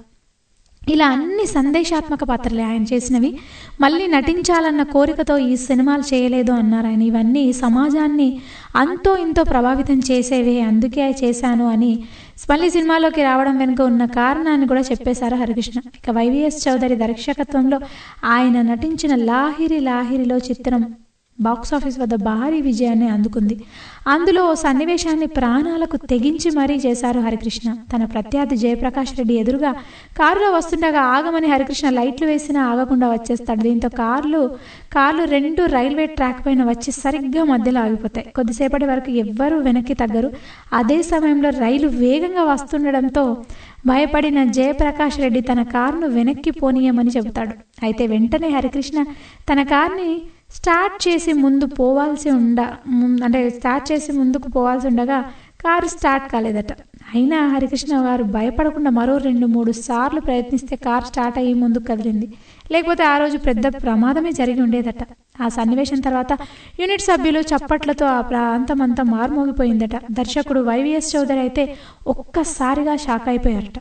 ఇలా అన్ని సందేశాత్మక పాత్రలే ఆయన చేసినవి మళ్ళీ నటించాలన్న కోరికతో ఈ సినిమాలు చేయలేదు అన్నారు ఆయన ఇవన్నీ సమాజాన్ని అంతో ఇంతో ప్రభావితం చేసేవే అందుకే చేశాను అని మళ్ళీ సినిమాలోకి రావడం వెనుక ఉన్న కారణాన్ని కూడా చెప్పేశారు హరికృష్ణ ఇక వైవిఎస్ చౌదరి దర్శకత్వంలో ఆయన నటించిన లాహిరి లాహిరిలో చిత్రం బాక్స్ ఆఫీస్ వద్ద భారీ విజయాన్ని అందుకుంది అందులో ఓ సన్నివేశాన్ని ప్రాణాలకు తెగించి మరీ చేశారు హరికృష్ణ తన ప్రత్యర్థి జయప్రకాష్ రెడ్డి ఎదురుగా కారులో వస్తుండగా ఆగమని హరికృష్ణ లైట్లు వేసినా ఆగకుండా వచ్చేస్తాడు దీంతో కార్లు కార్లు రెండు రైల్వే ట్రాక్ పైన వచ్చి సరిగ్గా మధ్యలో ఆగిపోతాయి కొద్దిసేపటి వరకు ఎవ్వరూ వెనక్కి తగ్గరు అదే సమయంలో రైలు వేగంగా వస్తుండడంతో భయపడిన జయప్రకాష్ రెడ్డి తన కారును వెనక్కి పోనీయమని చెబుతాడు అయితే వెంటనే హరికృష్ణ తన కార్ని స్టార్ట్ చేసి ముందు పోవాల్సి ఉండ ముం- అంటే స్టార్ట్ చేసి ముందుకు పోవాల్సి ఉండగా కారు స్టార్ట్ కాలేదట అయినా హరికృష్ణ గారు భయపడకుండా మరో రెండు మూడు సార్లు ప్రయత్నిస్తే కారు స్టార్ట్ అయ్యి ముందుకు కదిలింది లేకపోతే ఆ రోజు పెద్ద ప్రమాదమే జరిగి ఉండేదట ఆ సన్నివేశం తర్వాత యూనిట్ సభ్యులు చప్పట్లతో ఆ ప్రాంతం అంతా మారుమోగిపోయిందట దర్శకుడు వైవిఎస్ చౌదరి అయితే ఒక్కసారిగా షాక్ అయిపోయారట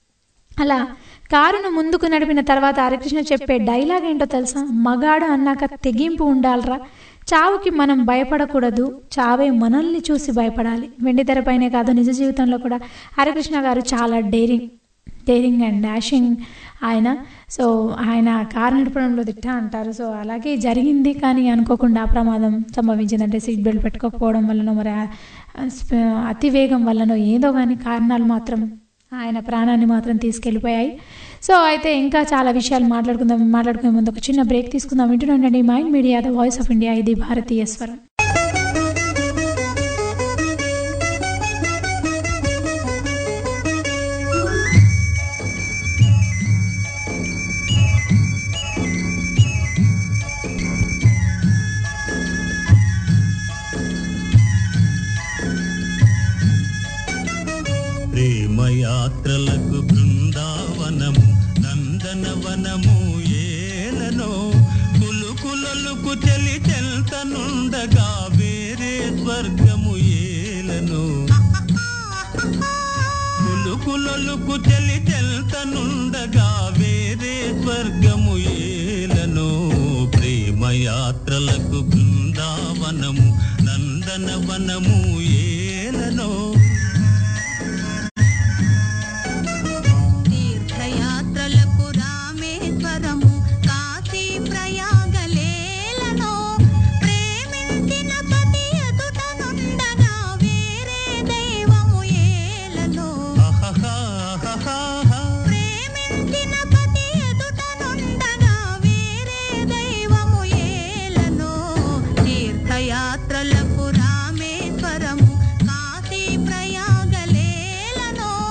అలా కారును ముందుకు నడిపిన తర్వాత హరికృష్ణ చెప్పే డైలాగ్ ఏంటో తెలుసా మగాడు అన్నాక తెగింపు ఉండాలరా చావుకి మనం భయపడకూడదు చావే మనల్ని చూసి భయపడాలి వెండితెరపైనే కాదు నిజ జీవితంలో కూడా హరికృష్ణ గారు చాలా డేరింగ్ డేరింగ్ అండ్ డాషింగ్ ఆయన సో ఆయన కారు నడపడంలో దిట్ట అంటారు సో అలాగే జరిగింది కానీ అనుకోకుండా ఆ ప్రమాదం సంభవించిందంటే సీట్ బెల్ట్ పెట్టుకోకపోవడం వల్లనో మరి ఆ- స్ప- అతి వేగం వల్లనో ఏదో కానీ కారణాలు మాత్రం ఆయన ప్రాణాన్ని మాత్రం తీసుకెళ్ళిపోయాయి సో అయితే ఇంకా చాలా విషయాలు మాట్లాడుకుందాం మాట్లాడుకునే ముందు ఒక చిన్న బ్రేక్ తీసుకుందాం వింటున్నాండి Mind Media the voice of India ఇది భారతీయ స్వరం ప్రేమయాత్రలకు బృందావనము నందనవనము ఏలనో కులుకులలుకు చెలి చెల్తనుండగా వేరే స్వర్గము ఏలను కులుకులలుకు చెలి చెల్తనుండగా వేరే స్వర్గము ఏలను ప్రేమయాత్రలకు బృందావనము నందనవనము ఏలనో తీర్థయాత్రలకు రామేశ్వరము కాశీ ప్రయాగలేలను ప్రేమించిన పతి ఎదుటనుండగా వేరే దైవము ఏలను ప్రేమించిన పతి ఎదుటనుండగా వేరే దైవము ఏలను తీర్థయాత్రలకు రామేశ్వరము కాశీ ప్రయాగలేలను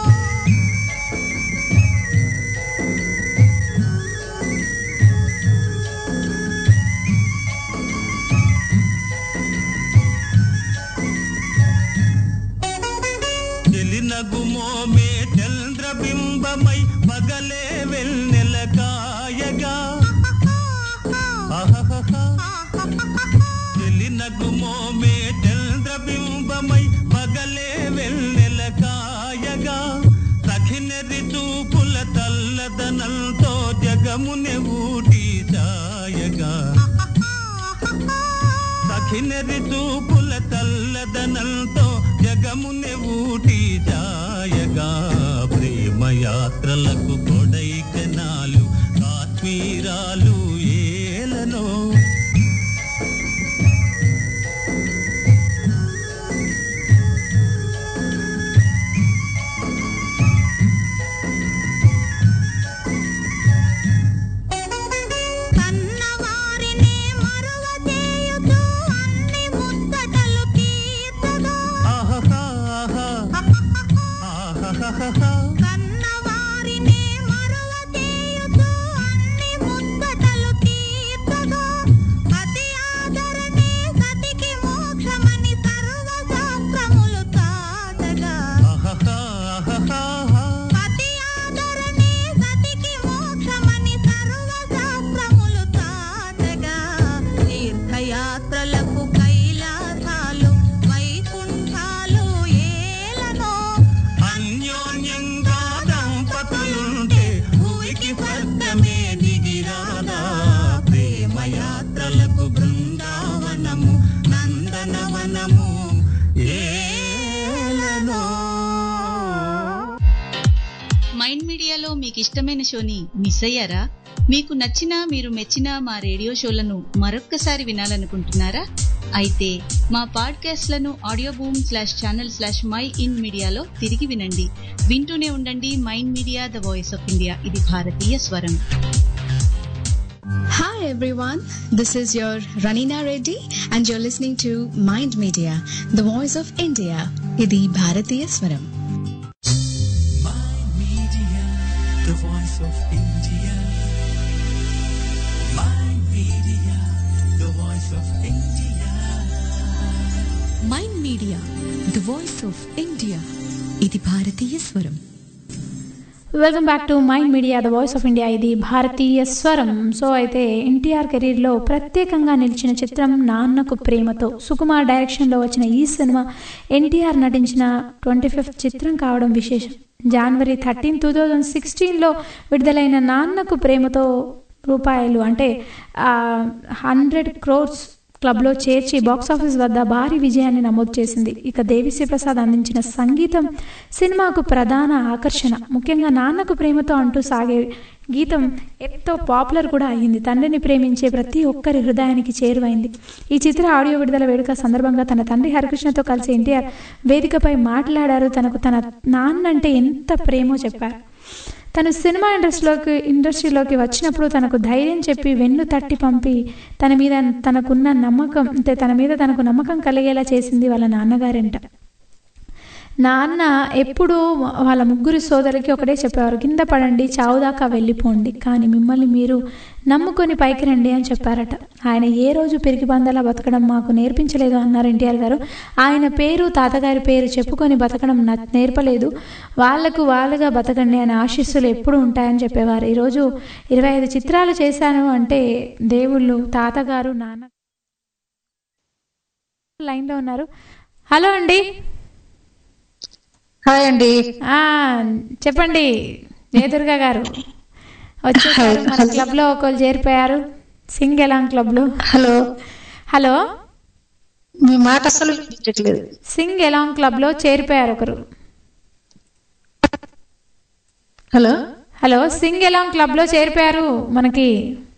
తెలినగుమోమే చంద్రబింబమై పగలే వెన్నెల కాయగా తెలినగుమోమే చంద్రబింబమై పగలే వెన్నెల కాయగా సఖినరి చూపుల తల్లదనంతో జగమునె ఊటి సాయగా సఖినరి చూపుల తల్లదనంతో జగమునె ఊటి జాయగా ప్రేమయాత్రలకు కొడైకనాలు కాశ్మీరాలు ఏలనో కన్నవారిని మరువ చేయుచు అన్ని ముచ్చటలు తీర్చగా కన్నవారిని మరువ చేయుచు అన్ని ముచ్చటలు తీర్చగా పతి ఆదరణే సతికి మోక్షమని సర్వశాస్త్రములు చాటగా పతి ఆదరణే సతికి మోక్షమని సర్వశాస్త్రములు చాటగా తీర్థయాత్రలకు కైలాసాలు వైకుంఠాలు ఏలనో అన్యోన్యంగా దంపతులుంటే భూమికి స్వర్గమే దిగిరాదా ప్రేమయాత్రలకు బృందావనము నందనవనము ఏలనో మైండ్ మీడియాలో మీకు ఇష్టమైన షోని మిస్ అయ్యారా మీకు నచ్చిన మీరు మెచ్చిన మా రేడియో షోలను మరొక్కసారి వినాలనుకుంటున్నారా అయితే మా పాడ్కాస్ట్లను Audioboom slash channel slash mind మీడియాలో తిరిగి వినండి వింటూనే ఉండండి Mind Media the voice of India ఇది భారతీయ స్వరం Hi everyone, this is your Ranina Reddy and you're listening to Mind Media, the voice of India. Idi Bharatiya Swaram. Media, the voice of India. My media, the voice of India. Mind Media the voice of India ఇది భారతీయ స్వరం welcome back to Mind Media the voice of India ఇది భారతీయ స్వరం so అయితే ఎన్టీఆర్ కెరీర్లో ప్రత్యేకంగా నిలిచిన చిత్రం నాన్నకు ప్రేమతో సుకుమార్ డైరెక్షన్లో వచ్చిన ఈ సినిమా ఎన్టీఆర్ నటించిన ట్వంటీ ఫిఫ్త్ చిత్రం కావడం విశేషం జనవరి థర్టీన్ టూ థౌజండ్ సిక్స్టీన్లో విడుదలైన నాన్నకు ప్రేమతో రూపాయలు అంటే హండ్రెడ్ క్రోర్స్ క్లబ్లో చేర్చి బాక్సాఫీస్ వద్ద భారీ విజయాన్ని నమోదు చేసింది ఇక దేవిశ్రీ ప్రసాద్ అందించిన సంగీతం సినిమాకు ప్రధాన ఆకర్షణ ముఖ్యంగా నాన్నకు ప్రేమతో అంటూ సాగే గీతం ఎంతో పాపులర్ కూడా అయ్యింది తండ్రిని ప్రేమించే ప్రతి ఒక్కరి హృదయానికి చేరువైంది ఈ చిత్ర ఆడియో విడుదల వేడుక సందర్భంగా తన తండ్రి హరికృష్ణతో కలిసి ఎన్టీఆర్ వేదికపై మాట్లాడారు తనకు తన నాన్న అంటే ఎంత ప్రేమో చెప్పారు తను సినిమా ఇండస్ట్రీలోకి ఇండస్ట్రీలోకి వచ్చినప్పుడు తనకు ధైర్యం చెప్పి వెన్ను తట్టి పంపి తన మీద తనకున్న నమ్మకం అంటే తన మీద తనకు నమ్మకం కలిగేలా చేసింది వాళ్ళ నాన్నగారంట నాన్న ఎప్పుడూ వాళ్ళ ముగ్గురు సోదరులకి ఒకటే చెప్పేవారు కింద పడండి చావు దాకా వెళ్ళిపోండి కానీ మిమ్మల్ని మీరు నమ్ముకొని పైకి రండి అని చెప్పారట ఆయన ఏ రోజు పెరిగి బందలా బతకడం మాకు నేర్పించలేదు అన్నారు ఎన్టీఆర్ గారు ఆయన పేరు తాతగారి పేరు చెప్పుకొని బతకడం నా- నేర్పలేదు వాళ్లకు వాళ్ళుగా బతకండి అనే ఆశీస్సులు ఎప్పుడు ఉంటాయని చెప్పేవారు ఈరోజు ఇరవై ఐదు చిత్రాలు చేశాను అంటే దేవుళ్ళు తాతగారు నాన్న లైన్లో ఉన్నారు హలో అండి హాయ్ అండి ఆ, చెప్పండి జయదుర్గ గారు వచ్చేసారు మన క్లబ్ లో ఒకళ్ళు చేరిపోయారు సింగ్ ఎలాంగ్ క్లబ్ లో హలో హలో మీ మాట అసలు వినిపించట్లేదు సింగ్ ఎలాంగ్ క్లబ్ లో చేరిపోయారు ఒకరు hello hello sing along club లో చేరిపోయారు మనకి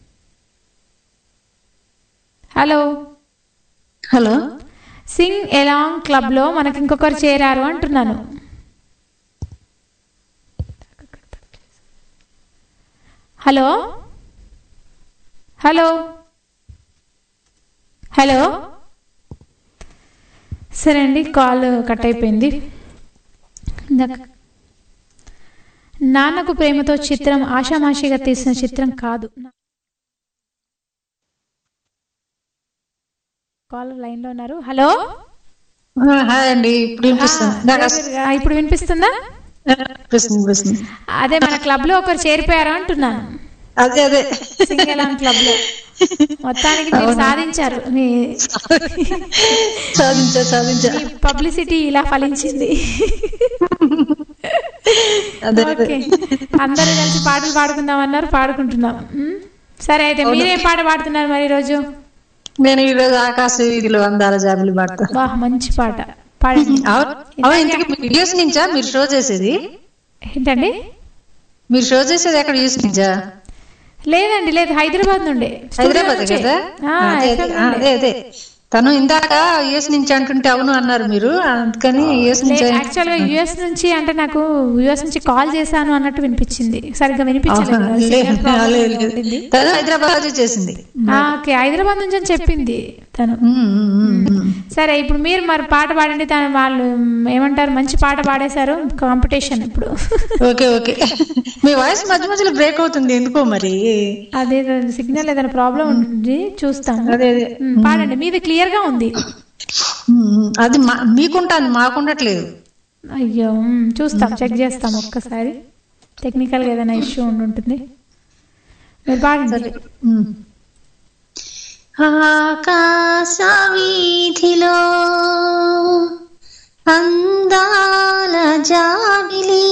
hello hello sing along club లో మనకి ఇంకొకరు చేరారు అంటున్నాను హలో హలో హలో సరే అండి కాల్ కట్ అయిపోయింది ఇందాక నాన్నకు ప్రేమతో చిత్రం ఆషామాషిగా తీసిన చిత్రం కాదు కాల్ లైన్ లో ఉన్నారు హలో ఆ, హాయ్ అండి ఇప్పుడు వినిపిస్తుంది నాకు అసలు ఆ, ఇప్పుడు వినిపిస్తుందా వినిపిస్తుంది వినిపిస్తుంది అదే మన క్లబ్ లో ఒకరు చేరిపోయారు అంటున్నాను అదే అదే సింగలాన్ క్లబ్ లో మొత్తానికి మీరు సాధించారు మీ సాధించా సాధించా పబ్లిసిటీ ఇలా ఫలించింది అదే అదే ఓకే అందరూ కలిసి పాటలు పాడుకుందాం అన్నారు పాడుకుంటున్నాం ఉమ్. సరే అయితే మీరేం పాట పాడుతున్నారు మరి ఈరోజు నేను ఈరోజు ఆకాశ వీధిలో అందాల జాబిలి పాడతా వా మంచి పాట పాడండి అవును అవును, ఇంతకీ మీరు యూఎస్ నుంచా మీరు షో చేసేది ఏంటండి మీరు షో చేసేది ఎక్కడ యూఎస్ నుంచా లేదండి లేదు హైదరాబాద్ నుండే హైదరాబాద్ స్టూడియో కదా నుంచే. ఆ, అదే FM అదే ఆ, నుండే. అదే అదే తను ఇందాక యుఎస్ నుంచి అంటుంటే అవును అన్నారు మీరు అందుకని యుఎస్ నుంచి యాక్చువల్ గా యుఎస్ నుంచి అంటే నాకు యుఎస్ నుంచి కాల్ చేశాను అన్నట్టు వినిపించింది సరిగ్గా వినిపించలేదు ఆహా, అది లేదు, signal problem లేదు, ఏదో లేదు. ఉండింది. తను హైదరాబాద్ చేసింది ఆ, ఓకే హైదరాబాద్ నుంచి అని చెప్పింది తను సరే ఇప్పుడు మీరు మరి పాట పాడండి తను వాళ్ళు ఏమంటారు మంచి పాట పాడేశారు కాంపిటీషన్ ఇప్పుడు ఓకే ఓకే మీ వాయిస్ మధ్య మధ్యలో బ్రేక్ అవుతుంది ఎందుకో మరి అదే సిగ్నల్ ఏదైనా ప్రాబ్లం ఉంది చూస్తాం అదే, అదే. ఉమ్, పాడండి మీది క్లియర్ గా ఉంది ఉమ్, అది మా- మీకుంటాను మాకుండట్లేదు అయ్యో ఉమ్, చూస్తాం చెక్ చేస్తాం ఒక్కసారి టెక్నికల్ గా ఏదైనా ఇష్యూ ఉండి ఉంటుంది మీరు పాడండి ఉమ్. ఆకాశ వీధిలో అందాల జాబిలి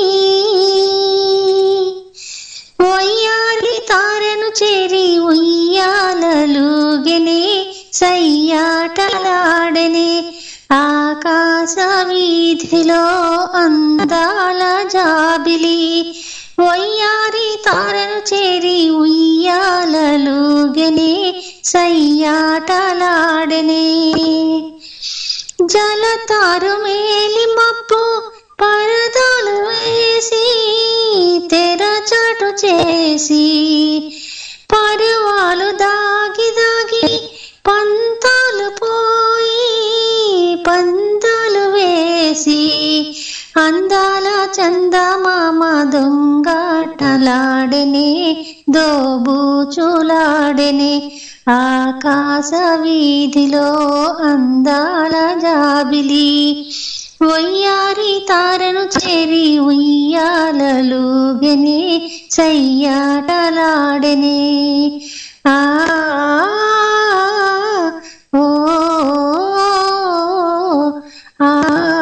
ఒయ్యాలి తారెను చేరి ఉయ్యాలలుగెనే సయ్యాటలాడనే ఆకాశ వీధిలో అందాల జాబిలి ఒయ్యారి తారను చేరి ఉయ్యాలలుగనే సయ్యాటలాడనే జలతారు మేలి మప్పు పరదాలు వేసి తెరచాటు చేసి పరువాలు దాగి దాగి పంతాలు పోయి పందాలు వేసి అందాల చందమామ దొంగాటలాడనే దోబూచులాడనే ఆకాశ వీధిలో అందాల జాబిలి ఒయ్యారి తారను చేరి ఉయ్యాలలుగనే సయ్యాటలాడనే ఆ ఓ ఆ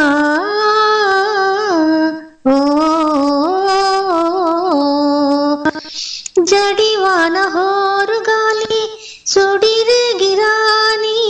ఓ జడివాన హోరుగాలి సుడిరేగిరాని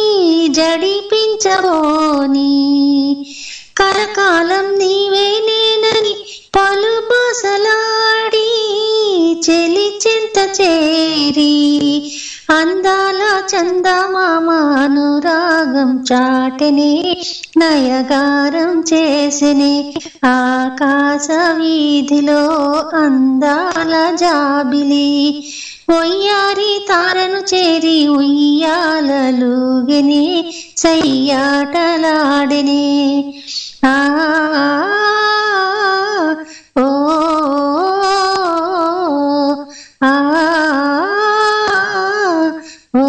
జడిపించబోని కరకాలం నీవే నేనని పలు బసలాడి చెలి చింత చేరి అందాల చందమామ అనురాగం మౌనం చాటెనే నయగారం చేసినే ఆకాశ వీధిలో అందాల జాబిలి ఒయ్యారి తారను చేరి ఉయ్యాలలుగెనే సయ్యాటలాడెనే ఆ ఓ ఆ ఓ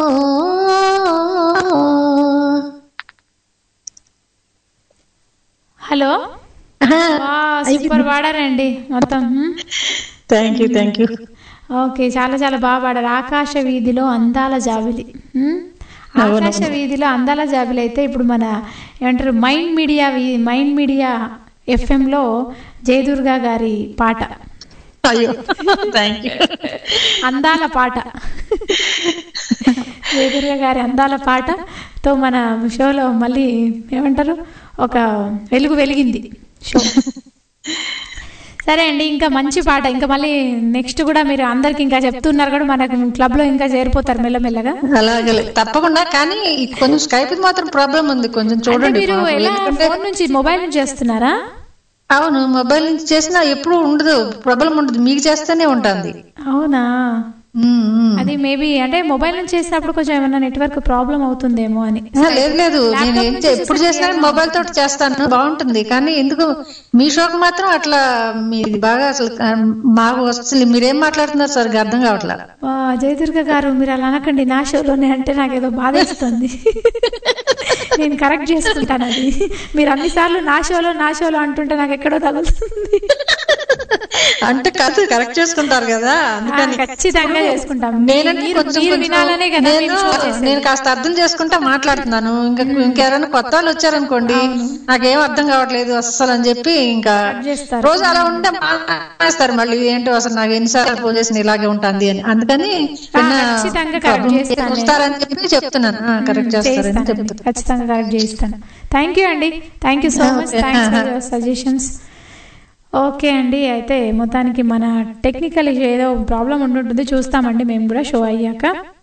హలో సూపర్ పాడారండి మొత్తం thank you thank you okay చాలా చాలా బాగా పాడారు ఆకాశ వీధిలో అందాల జాబిలి హ్మ్? ఆకాశ వీధిలో అందాల జాబిలి అయితే ఇప్పుడు మన ఏమంటారు మైండ్ మీడియా వి- మైండ్ మీడియా ఎఫ్ఎంలో జయదుర్గా గారి పాట అయ్యో థ్యాంక్ యూ అందాల పాట జయదుర్గా గారి అందాల పాటతో మన షోలో మళ్ళీ ఏమంటారు ఒక వెలుగు వెలిగింది షో సరే అండి ఇంకా మంచి పాట ఇంకా మళ్ళీ నెక్స్ట్ కూడా మీరు అందరికి ఇంకా చెప్తున్నారు కూడా మనకు క్లబ్ లో ఇంకా చేరిపోతారు మెల్లమెల్లగా అలాగే తప్పకుండా కానీ కొంచెం స్కైప్ మాత్రం ప్రాబ్లం ఉంది కొంచెం అంటే చూడండి మీరు మాకు. ఎలా ఎందుకంటే ఫోన్ నుంచి మొబైల్ నుంచి చేస్తున్నారా అవును మొబైల్ నుంచి చేసినా ఎప్పుడు ఉండదు ప్రాబ్లం ఉండదు మీకు చేస్తేనే ఉంటుంది అవునా అది మేబీ అంటే మొబైల్ నుంచి చేసినప్పుడు కొంచెం ఏమైనా నెట్వర్క్ ప్రాబ్లం అవుతుందేమో అని ఆ, లేదు లేదు నేను Laptop ఏం నుంచి చే- ఎప్పుడు చేసినా మొబైల్ తోటి చేస్తాను బాగుంటుంది కానీ ఎందుకు మీ షోకి మాత్రం అట్లా మీది బాగా అసలు ఆ, మాకు అసలు మీరేం మాట్లాడుతున్నారు సరిగ్గా అర్థం కావట్లా వా, జయదుర్గ గారు మీరు అలా అనకండి నా షోలోనే అంటే నాకు ఏదో బాధేస్తుంది నేను కరెక్ట్ చేసుకుంటాను అది మీరు అన్నిసార్లు నా షోలో నా షోలో అంటుంటే నాకు ఎక్కడో తగులుతుంది అంటే కాదు కరెక్ట్ చేసుకుంటారు కదా అందుకని ఆ, ఖచ్చితంగా చేసుకుంటాం నేనంటే మీరు- కొంచెం మీరు కొంచెం వినాలనే కదా నేను మేము షో చేసేది. నేను కాస్త అర్థం చేసుకుంటా మాట్లాడుతున్నాను ఇంకా ఇంకెవరైనా కొత్త వాళ్ళు వచ్చారనుకోండి నాకేం అర్థం కావట్లేదు అస్సలు అని చెప్పి ఇంకా రోజు అలా ఉంటే మానేస్తారు మళ్ళీ ఏంటో అసలు నాకు ఎన్నిసార్లు ఫోన్ చేసిన ఇలాగే ఉంటుంది అని అందుకని చిన్న ఖచ్చితంగా correct problem చేస్తాను నేను. వస్తారని చెప్పి చెప్తున్నాను కరెక్ట్ చేస్తారని చేస్తాను చెప్తున్నాను ఖచ్చితంగా కరెక్ట్ చేయిస్తాను థ్యాంక్ యూ అండి thank you so much Okay. Thanks for your suggestions okay అండి అయితే మొత్తానికి మన టెక్నికల్ ఏదో ప్రాబ్లం ఉంటుంటుంది చూస్తామండి మేము కూడా షో అయ్యాక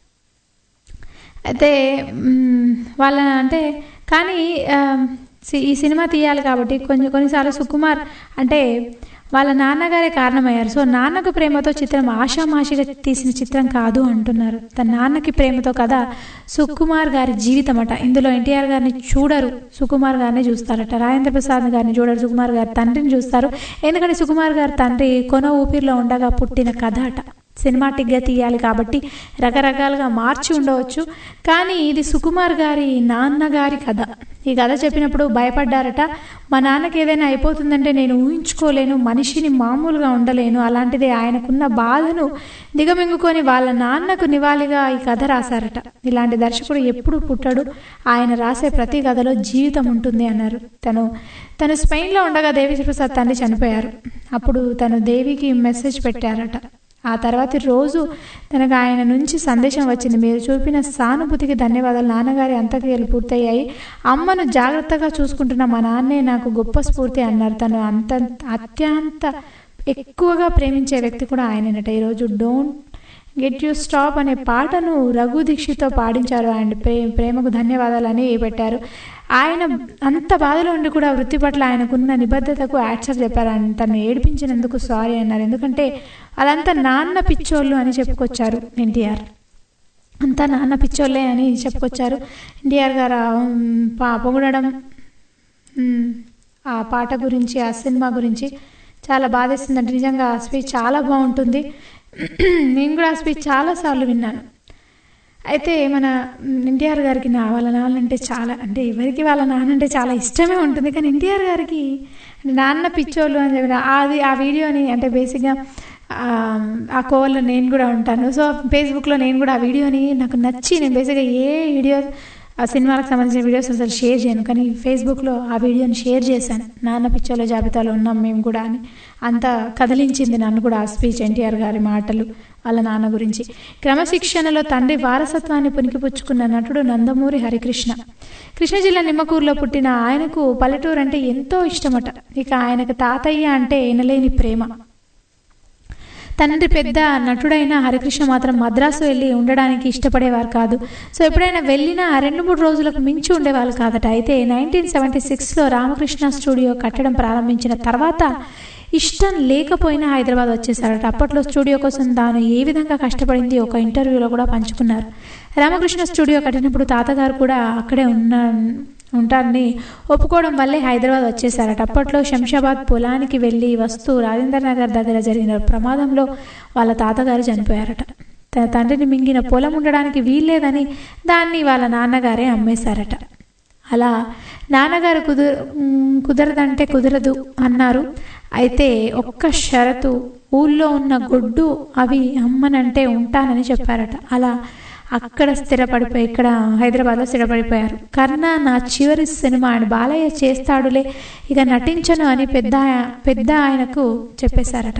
అయితే మ్, వాళ్ళ అంటే కానీ ఆ, సి- ఈ సినిమా తీయాలి కాబట్టి కొంచెం కొన్నిసార్లు సుకుమార్ అంటే వాళ్ళ నాన్నగారే కారణమయ్యారు సో నాన్నకు ప్రేమతో చిత్రం ఆషామాషిగా తీసిన చిత్రం కాదు అంటున్నారు తన నాన్నకి ప్రేమతో కదా సుకుమార్ గారి జీవితం అట ఇందులో ఎన్టీఆర్ గారిని చూడరు సుకుమార్ గారిని చూస్తారట రాజేంద్ర ప్రసాద్ గారిని చూడరు సుకుమార్ గారి తండ్రిని చూస్తారు ఎందుకంటే సుకుమార్ గారి తండ్రి కొన ఊపిరిలో ఉండగా పుట్టిన కథ అట సినిమాటిక్గా తీయాలి కాబట్టి రకరకాలుగా మార్చి ఉండవచ్చు కానీ ఇది సుకుమార్ గారి నాన్నగారి కథ ఈ కథ చెప్పినప్పుడు భయపడ్డారట మా నాన్నకి ఏదైనా అయిపోతుందంటే నేను ఊహించుకోలేను మనిషిని మామూలుగా ఉండలేను అలాంటిది ఆయనకున్న బాధను దిగమింగుకొని వాళ్ళ నాన్నకు నివాళిగా ఈ కథ రాశారట ఇలాంటి దర్శకుడు ఎప్పుడు పుట్టడు ఆయన రాసే ప్రతి కథలో జీవితం ఉంటుంది అన్నారు తను తను స్పెయిన్లో ఉండగా దేవి ప్రసాద్ తండ్రి చనిపోయారు అప్పుడు తను దేవికి మెసేజ్ పెట్టారట ఆ తర్వాత రోజు తనకు ఆయన నుంచి సందేశం వచ్చింది మీరు చూపిన సానుభూతికి ధన్యవాదాలు నాన్నగారి అంత్యక్రియలు పూర్తయ్యాయి అమ్మను జాగ్రత్తగా చూసుకుంటున్న మా నాన్నే నాకు గొప్ప స్ఫూర్తి అన్నారు తను అంత అత్యంత ఎక్కువగా ప్రేమించే వ్యక్తి కూడా ఆయననట ఈరోజు డోంట్ గెట్ యూ స్టాప్ అనే పాటను రఘు దీక్షిత్తో పాడించారు అండ్ ప్రే ప్రేమకు ధన్యవాదాలు అని పెట్టారు ఆయన అంత బాధలో ఉండి కూడా వృత్తి పట్ల ఆయనకున్న నిబద్ధతకు యాక్సెప్ట్ చెప్పారు ఆయన తను ఏడిపించినందుకు సారీ అన్నారు ఎందుకంటే అదంతా నాన్న పిచ్చోళ్ళు అని చెప్పుకొచ్చారు ఎన్టీఆర్ అంతా నాన్న పిచ్చోళ్ళే అని చెప్పుకొచ్చారు ఎన్టీఆర్ గారు ఆ, ఉమ్, పా- పొగడడం ఉమ్, ఆ పాట గురించి ఆ సినిమా గురించి చాలా బాధేస్తుందంటే నిజంగా ఆ స్పీచ్ చాలా బాగుంటుంది నేను కూడా ఆ స్పీచ్ చాలాసార్లు విన్నాను అయితే మన ఎన్టీఆర్ గారికి నా వాళ్ళ నాన్న అంటే చాలా అంటే ఎవరికి వాళ్ళ నాన్న అంటే చాలా ఇష్టమే ఉంటుంది కానీ ఎన్టీఆర్ గారికి నాన్న పిచ్చోళ్ళు అని చెప్పిన అది ఆ వీడియోని అంటే బేసిక్గా ఆ, ఆ కోవల్లో నేను కూడా ఉంటాను సో ఫేస్బుక్లో నేను కూడా ఆ వీడియోని నాకు నచ్చి నేను బేసిక్గా ఏ వీడియో ఆ సినిమాలకు సంబంధించిన వీడియోస్ అసలు షేర్ చేయను కానీ ఫేస్బుక్లో ఆ వీడియోని షేర్ చేశాను నాన్న పిచ్చోళ్ళ జాబితాలో ఉన్నాం మేము కూడా అని అంత కదిలించింది నన్ను కూడా ఆ స్పీచ్ ఎన్టీఆర్ గారి మాటలు వాళ్ళ నాన్న గురించి క్రమశిక్షణలో తండ్రి వారసత్వాన్ని పునికిపుచ్చుకున్న నటుడు నందమూరి హరికృష్ణ కృష్ణా జిల్లా నిమ్మకూరులో పుట్టిన ఆయనకు పల్లెటూరు అంటే ఎంతో ఇష్టమట ఇక ఆయనకు తాతయ్య అంటే ఎనలేని ప్రేమ తండ్రి పెద్ద నటుడైన హరికృష్ణ మాత్రం మద్రాసు వెళ్ళి ఉండడానికి ఇష్టపడేవారు కాదు సో ఎప్పుడైనా వెళ్ళినా రెండు మూడు రోజులకు మించి ఉండేవాళ్ళు కాదట అయితే నైన్టీన్ సెవెంటీ సిక్స్లో రామకృష్ణ స్టూడియో కట్టడం ప్రారంభించిన తర్వాత ఇష్టం లేకపోయినా హైదరాబాద్ వచ్చేసారట అప్పట్లో స్టూడియో కోసం తాను ఏ విధంగా కష్టపడింది ఒక ఇంటర్వ్యూలో కూడా పంచుకున్నారు రామకృష్ణ స్టూడియో కట్టినప్పుడు తాతగారు కూడా అక్కడే ఉన్న ఉంటారని ఒప్పుకోవడం వల్లే హైదరాబాద్ వచ్చేసారట అప్పట్లో శంషాబాద్ పొలానికి వెళ్ళి వస్తూ రాజేంద్ర నగర్ దగ్గర జరిగిన ప్రమాదంలో వాళ్ళ తాతగారు చనిపోయారట తన తండ్రిని మింగిన పొలం ఉండడానికి వీల్లేదని దాన్ని వాళ్ళ నాన్నగారే అమ్మేశారట అలా నాన్నగారు కుదుర మ్, కుదరదంటే కుదరదు అన్నారు అయితే ఒక్క షరతు ఊళ్ళో ఉన్న గొడ్డు అవి అమ్మనంటే ఉంటానని చెప్పారట అలా అక్కడ స్థిరపడిపోయి ఇక్కడ హైదరాబాద్లో స్థిరపడిపోయారు కర్ణ నా చివరి సినిమా ఆయన బాలయ్య చేస్తాడులే ఇక నటించను అని పెద్ద పెద్ద ఆయనకు చెప్పేశారట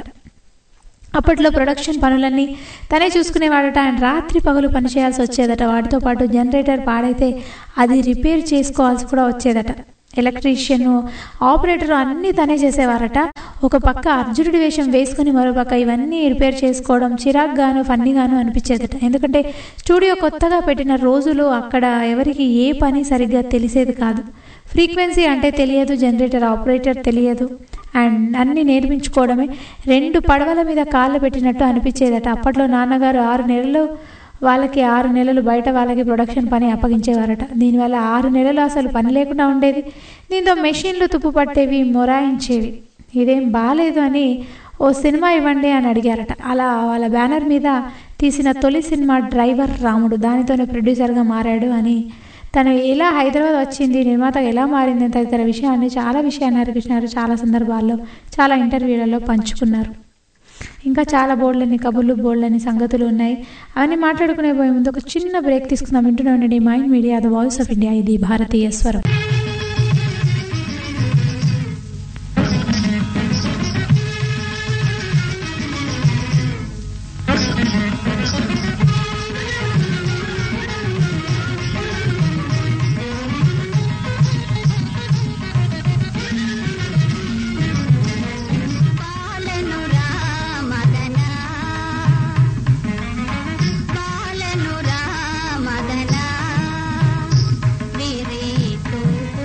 అప్పట్లో ప్రొడక్షన్ పనులన్నీ తనే చూసుకునేవాడట ఆయన రాత్రి పగలు పనిచేయాల్సి వచ్చేదట వాటితో పాటు జనరేటర్ పాడైతే అది రిపేర్ చేసుకోవాల్సి కూడా వచ్చేదట ఎలక్ట్రీషియన్ ఆపరేటర్ అన్నీ తనే చేసేవారట ఒక పక్క అర్జునుడి వేషం వేసుకుని మరో పక్క ఇవన్నీ రిపేర్ చేసుకోవడం చిరాగ్గాను ఫన్నీగాను అనిపించేదట ఎందుకంటే స్టూడియో కొత్తగా పెట్టిన రోజులు అక్కడ ఎవరికి ఏ పని సరిగ్గా తెలిసేది కాదు ఫ్రీక్వెన్సీ అంటే తెలియదు జనరేటర్ ఆపరేటర్ తెలియదు అండ్ అన్నీ నేర్పించుకోవడమే రెండు పడవల మీద కాళ్ళు పెట్టినట్టు అనిపించేదట అప్పట్లో నాన్నగారు ఆరు నెలలు వాళ్ళకి ఆరు నెలలు బయట వాళ్ళకి ప్రొడక్షన్ పని అప్పగించేవారట దీనివల్ల ఆరు నెలలు అసలు పని లేకుండా ఉండేది దీంతో మెషిన్లు తుప్పు పట్టేవి మొరాయించేవి ఇదేం బాగాలేదు అని ఓ సినిమా ఇవ్వండి అని అడిగారట అలా వాళ్ళ బ్యానర్ మీద తీసిన తొలి సినిమా డ్రైవర్ రాముడు దానితోనే ప్రొడ్యూసర్గా మారాడు అని తను ఎలా హైదరాబాద్ వచ్చింది నిర్మాత ఎలా మారింది తదితర విషయాన్ని చాలా విషయాన్ని హరికృష్ణ గారు చాలా సందర్భాల్లో చాలా ఇంటర్వ్యూలలో పంచుకున్నారు ఇంకా చాలా బోర్డులని కబుర్లు బోర్డులని సంగతులు ఉన్నాయి అవన్నీ మాట్లాడుకునే పోయే ముందు ఒక చిన్న బ్రేక్ తీసుకుందాం వింటూనే ఉండండి Mind Media the voice of India ఇది భారతీయ స్వరం పాలను రామదన పాలను రామదన విరేతు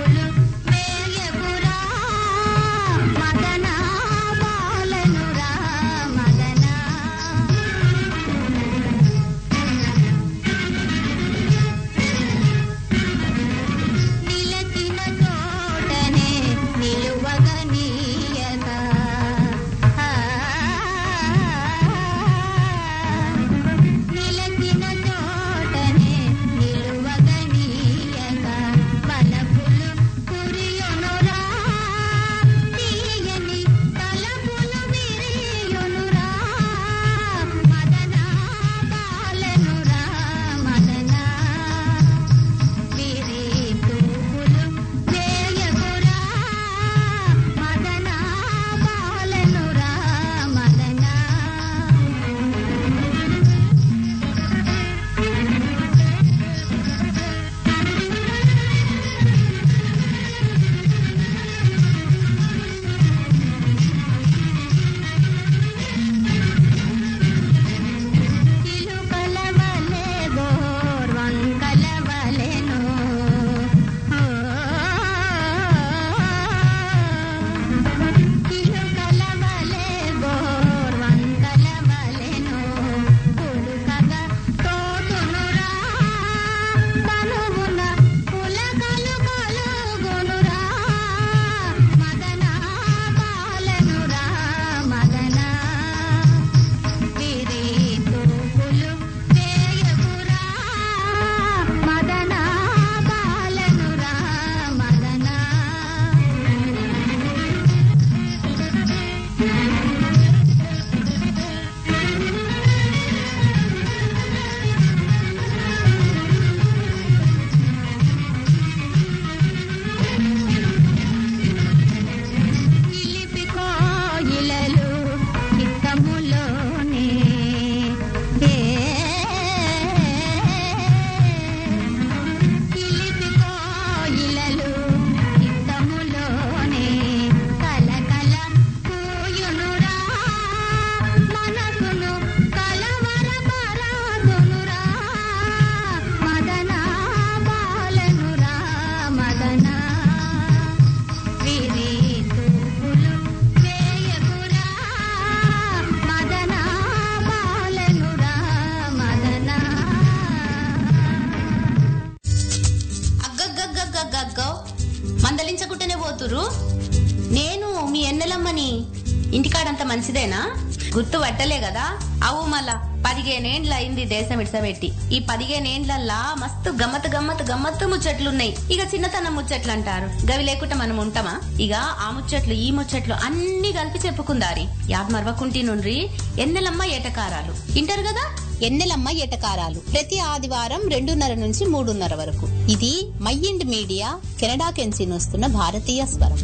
అగ్గగ్గగ్గగ్గగ్గో మందలించకుంటేనే పోతురు నేను మీ ఎన్నెలమ్మని ఇంటికాడంత మంచిదేనా గుర్తు పట్టలే కదా అవు మళ్ళా పదిహేనేండ్ల అయింది దేశం ఇడ్సబెట్టి ఈ పదిహేనేండ్లల్లా మస్తు గమ్మత్ గమ్మత్ గమ్మత్తు ముచ్చట్లున్నాయి ఇక చిన్నతనం ముచ్చట్లు అంటారు గవి లేకుండా మనం ఉంటామా ఇక ఆ ముచ్చట్లు ఈ ముచ్చట్లు అన్ని కలిపి చెప్పుకుందారి యాద్ మరవకుంటి నుండ్రి ఎన్నెలమ్మ ఏటకారాలు ఇంటారు కదా ఎన్నెలమ్మ ఎటకారాలు ప్రతి ఆదివారం రెండున్నర నుంచి మూడున్నర వరకు ఇది మైండ్ మీడియా కెనడా కెన్సీ వస్తున్న భారతీయ స్వరం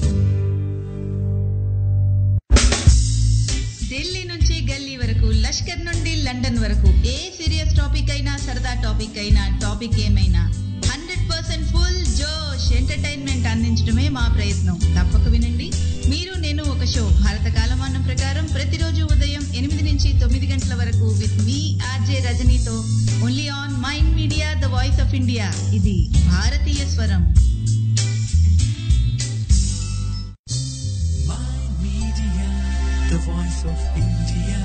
ఢిల్లీ నుంచి గల్లీ వరకు లష్కర్ నుండి లండన్ వరకు ఏ సీరియస్ టాపిక్ అయినా సరదా టాపిక్ అయినా టాపిక్ ఏమైనా హండ్రెడ్ పర్సెంట్ ఫుల్ జోష్ ఎంటర్టైన్మెంట్ అందించడమే మా ప్రయత్నం తప్పక వినండి మీరు నేను ఒక షో భారత కాలమానం ప్రకారం ప్రతిరోజు ఉదయం ఎనిమిది నుంచి తొమ్మిది గంటల వరకు విత్ మీ ఆర్జే రజనీతో only on Mind Media the voice of India ఇది భారతీయ స్వరం the voice of India.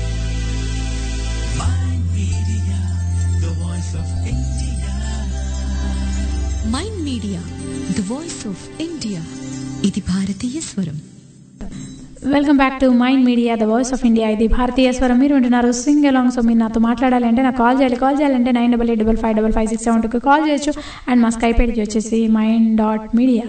My media, the voice of India. Mind Media the voice of India ఇది భారతీయ స్వరం welcome back to Mind Media the voice of India ఇది భారతీయ స్వరం మీరు ఉంటున్నారు సింగ్ అలాంగ్ సో మీరు నాతో మాట్లాడాలి అంటే నాకు కాల్ చేయాలి కాల్ చేయాలంటే nine double eight double five double five six seven టూకి కాల్ చేయొచ్చు అండ్ మా స్కైప్ ఐడి వచ్చేసి mind dot media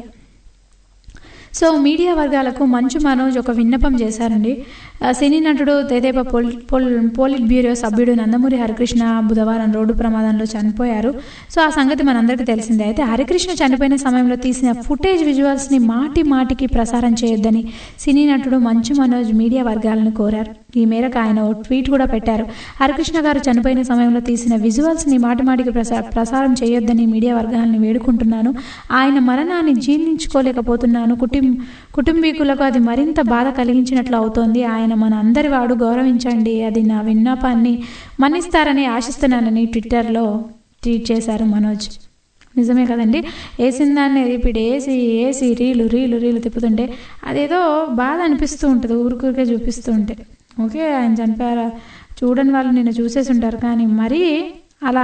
so media వర్గాలకు మంచు మనోజ్ ఒక విన్నపం చేశారండి ఆ, సినీ నటుడు తెదేపా పోల్ పోల్ పోలిట్ బ్యూరో సభ్యుడు నందమూరి హరికృష్ణ బుధవారం రోడ్డు ప్రమాదంలో చనిపోయారు సో ఆ సంగతి మనందరికీ తెలిసిందే అయితే హరికృష్ణ చనిపోయిన సమయంలో తీసిన ఫుటేజ్ విజువల్స్ని మాటి మాటికి ప్రసారం చేయొద్దని సినీ నటుడు మంచు మనోజ్ మీడియా వర్గాలను కోరారు ఈ మేరకు ఆయన ఓ ట్వీట్ కూడా పెట్టారు హరికృష్ణ గారు చనిపోయిన సమయంలో తీసిన విజువల్స్ని మాటి మాటికి ప్రసా ప్రసారం చేయొద్దని మీడియా వర్గాలను వేడుకుంటున్నాను ఆయన మరణాన్ని జీర్ణించుకోలేకపోతున్నాను కుటుంబ కుటుంబీకులకు అది మరింత బాధ కలిగించినట్లు అవుతోంది ఆయన మన అందరి వాడు గౌరవించండి అది నా విన్నపాన్ని మన్నిస్తారని ఆశిస్తున్నానని ట్విట్టర్లో ట్వీట్ చేశారు మనోజ్ నిజమే కదండి వేసిన దాన్ని రిపీట్ వేసి వేసి రీలు రీలు రీలు తిప్పుతుంటే అదేదో బాధ అనిపిస్తూ ఉంటుంది ఊరికూరికే చూపిస్తూ ఉంటే ఓకే ఆయన చనిపోయారా చూడని వాళ్ళు నిన్ను చూసేసి ఉంటారు కానీ మరీ అలా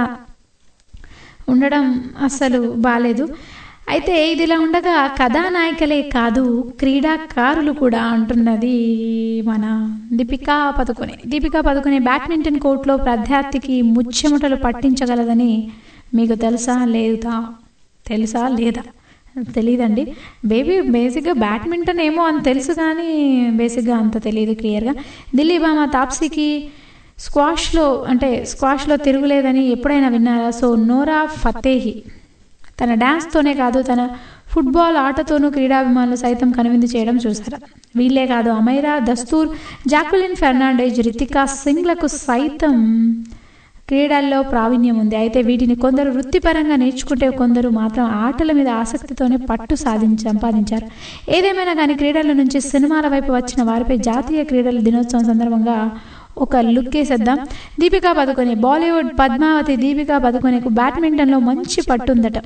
ఉండడం అస్సలు బాగాలేదు అయితే ఇదిలా ఉండగా కథానాయికలే కాదు క్రీడాకారులు కూడా అంటున్నది మన దీపికా పదుకొనే దీపికా పదుకొనే బ్యాడ్మింటన్ కోర్టులో ప్రత్యర్థికి ముచ్చెముటలు పట్టించగలదని మీకు తెలుసా లేదా తెలుసా లేదా తెలియదండి బేబీ బేసిక్గా బ్యాడ్మింటన్ ఏమో అని తెలుసు కానీ బేసిక్గా అంత తెలియదు క్లియర్గా ఢిల్లీ బామ తాప్సీకి స్క్వాష్లో అంటే స్క్వాష్లో తిరుగులేదని ఎప్పుడైనా విన్నారా సో నోరా ఫతేహి తన డ్యాన్స్తోనే కాదు తన ఫుట్బాల్ ఆటతోనూ క్రీడాభిమానులు సైతం కనువిందు చేయడం చూసారు వీళ్ళే కాదు అమైరా దస్తూర్ జాక్వలిన్ ఫెర్నాండేజ్ రితికా సింగ్లకు సైతం క్రీడల్లో ప్రావీణ్యం ఉంది అయితే వీటిని కొందరు వృత్తిపరంగా నేర్చుకుంటే కొందరు మాత్రం ఆటల మీద ఆసక్తితోనే పట్టు సాధించి సంపాదించారు ఏదేమైనా కానీ క్రీడల నుంచి సినిమాల వైపు వచ్చిన వారిపై జాతీయ క్రీడల దినోత్సవం సందర్భంగా ఒక లుక్ వేసేద్దాం దీపికా పదుకొనే బాలీవుడ్ పద్మావతి దీపికా పదుకొనేకు బ్యాడ్మింటన్లో మంచి పట్టుందట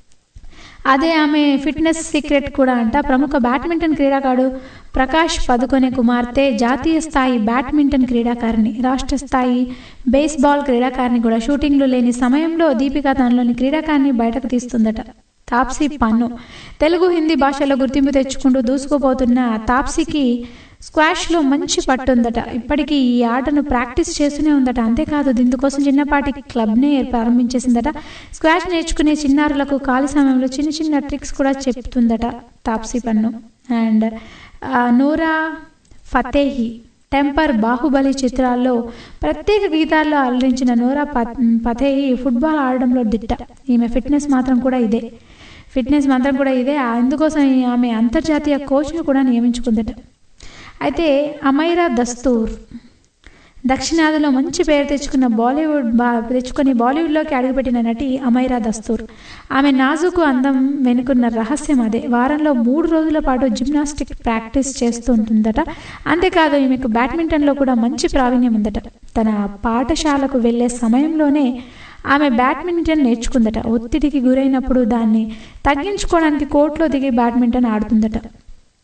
అదే ఆమె ఫిట్నెస్ సీక్రెట్ కూడా అంట ప్రముఖ బ్యాడ్మింటన్ క్రీడాకారుడు ప్రకాష్ పదుకొనే కుమార్తె జాతీయ స్థాయి బ్యాడ్మింటన్ క్రీడాకారిణి రాష్ట్ర స్థాయి బేస్బాల్ క్రీడాకారిణి కూడా షూటింగ్లు లేని సమయంలో దీపిక తనలోని క్రీడాకారిని బయటకు తీస్తుందట తాప్సీ పన్ను తెలుగు హిందీ భాషలో గుర్తింపు తెచ్చుకుంటూ దూసుకుపోతున్న తాప్సీకి స్క్వాష్లో మంచి పట్టుందట ఇప్పటికీ ఈ ఆటను ప్రాక్టీస్ చేస్తూనే ఉందట అంతేకాదు దీనికోసం చిన్నపాటి క్లబ్నే ప్రారంభించేసిందట స్క్వాష్ నేర్చుకునే చిన్నారులకు ఖాళీ సమయంలో చిన్న చిన్న ట్రిక్స్ కూడా చెప్తుందట Taapsee Pannu and Nora Fatehi Temper Baahubali చిత్రాల్లో ప్రత్యేక గీతాల్లో అలరించిన నోరా పతేహి ఫుట్బాల్ ఆడడంలో దిట్ట ఈమె ఫిట్నెస్ మాత్రం కూడా ఇదే ఫిట్నెస్ మాత్రం కూడా ఇదే అందుకోసం ఆమె అంతర్జాతీయ కోచ్ను కూడా నియమించుకుందట అయితే అమైరా దస్తూర్ దక్షిణాదిలో మంచి పేరు తెచ్చుకున్న బాలీవుడ్ బా తెచ్చుకొని బాలీవుడ్లోకి అడుగుపెట్టిన నటి అమైరా దస్తూర్ ఆమె నాజుకు అందం వెనుకున్న రహస్యం అదే వారంలో మూడు రోజుల పాటు జిమ్నాస్టిక్ ప్రాక్టీస్ చేస్తూ ఉంటుందట అంతేకాదు ఈమెకు బ్యాడ్మింటన్లో కూడా మంచి ప్రావీణ్యం ఉందట తన పాఠశాలకు వెళ్లే సమయంలోనే ఆమె బ్యాడ్మింటన్ నేర్చుకుందట ఒత్తిడికి గురైనప్పుడు దాన్ని తగ్గించుకోవడానికి కోర్టులో దిగి బ్యాడ్మింటన్ ఆడుతుందట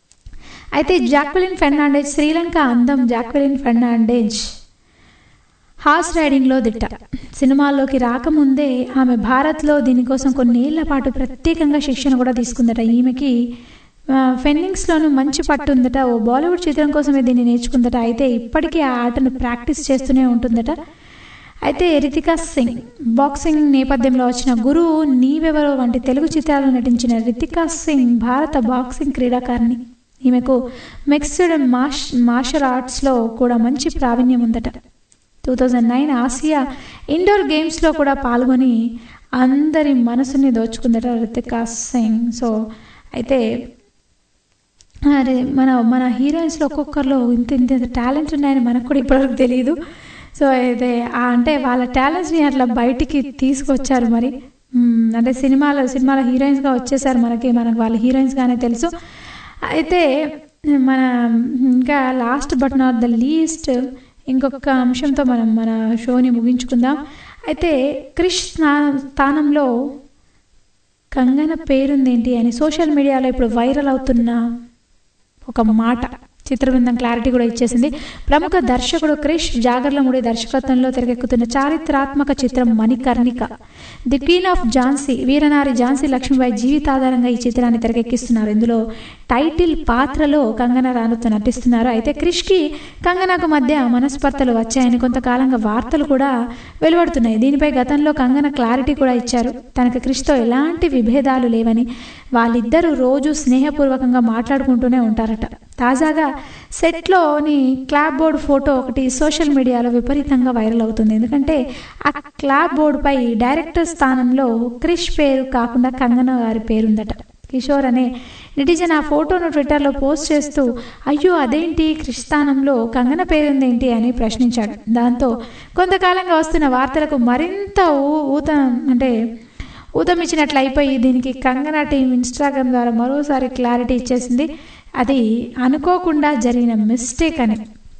అయితే జాక్వెలిన్ ఫెర్నాండేజ్ శ్రీలంక అందం జాక్వెలిన్ ఫెర్నాండేజ్ హార్స్ రైడింగ్లో దిట్ట సినిమాల్లోకి రాకముందే ఆమె భారత్లో దీనికోసం కొన్నేళ్ల పాటు ప్రత్యేకంగా శిక్షణ కూడా తీసుకుందట ఈమెకి ఆ, ఫెన్నింగ్స్లోనూ మంచి పట్టు ఉందట ఓ బాలీవుడ్ చిత్రం కోసమే దీన్ని నేర్చుకుందట అయితే ఇప్పటికీ ఆ ఆటను ప్రాక్టీస్ చేస్తూనే ఉంటుందట అయితే రితికా సింగ్ బాక్సింగ్ నేపథ్యంలో వచ్చిన గురువు నీవెవరో వంటి తెలుగు చిత్రాల్లో నటించిన రితికా సింగ్ భారత బాక్సింగ్ క్రీడాకారిణి ఈమెకు మిక్స్డ్ మార్ష్ మార్షల్ ఆర్ట్స్లో కూడా మంచి ప్రావీణ్యం ఉందట two thousand nine Asia indoor గేమ్స్లో కూడా పాల్గొని అందరి మనసుని దోచుకుందట రితికా సింగ్ సో అయితే అరే మన మన హీరోయిన్స్లో ఒక్కొక్కరిలో ఇంత ఇంత టాలెంట్ ఉన్నాయని మనకు కూడా ఇప్పటివరకు తెలియదు సో అయితే ఆ అంటే వాళ్ళ టాలెంట్స్ని అట్లా బయటికి తీసుకొచ్చారు మరి మ్మ్, అంటే సినిమాలో సినిమాలో హీరోయిన్స్గా వచ్చేసారు మనకి మనకు వాళ్ళ హీరోయిన్స్గానే తెలుసు అయితే మన ఇంకా last but not the least ఇంకొక అంశంతో మనం మన షోని ముగించుకుందాం అయితే క్రిష్ స్థా- స్థానంలో కంగన పేరుందేంటి అని సోషల్ మీడియాలో ఇప్పుడు వైరల్ అవుతున్న ఒక మాట చిత్రబృందం క్లారిటీ కూడా ఇచ్చేసింది ప్రముఖ దర్శకుడు క్రిష్ జాగర్లముడి దర్శకత్వంలో తెరకెక్కుతున్న చారిత్రాత్మక చిత్రం Manikarnika the queen of Jhansi వీరనారి ఝాన్సీ లక్ష్మీబాయి జీవితాధారంగా ఈ చిత్రాన్ని తెరకెక్కిస్తున్నారు ఇందులో టైటిల్ పాత్రలో కంగన రానుతో నటిస్తున్నారు అయితే క్రిష్కి కంగనకు మధ్య మనస్పర్ధలు వచ్చాయని కొంతకాలంగా వార్తలు కూడా వెలువడుతున్నాయి దీనిపై గతంలో కంగన క్లారిటీ కూడా ఇచ్చారు తనకు క్రిష్తో ఎలాంటి విభేదాలు లేవని వాళ్ళిద్దరూ రోజు స్నేహపూర్వకంగా మాట్లాడుకుంటూనే ఉంటారట తాజాగా సెట్లోని క్లాప్ బోర్డ్ ఫోటో ఒకటి సోషల్ మీడియాలో విపరీతంగా వైరల్ అవుతుంది ఎందుకంటే ఆ క్లాప్ బోర్డుపై డైరెక్టర్ స్థానంలో క్రిష్ పేరు కాకుండా కంగన గారి పేరుందట కిషోర్ అనే నెటిజన్ ఆ ఫోటోను ట్విట్టర్లో పోస్ట్ చేస్తూ అయ్యో అదేంటి క్రిష్ స్థానంలో కంగన పేరుందేంటి అని ప్రశ్నించాడు దాంతో కొంతకాలంగా వస్తున్న వార్తలకు మరింత ఊ- ఊత అంటే ఊతమిచ్చినట్లు అయిపోయి దీనికి కంగనా టీం ఇన్స్టాగ్రామ్ ద్వారా మరోసారి క్లారిటీ ఇచ్చేసింది అది అనుకోకుండా జరిగిన మిస్టేక్ అని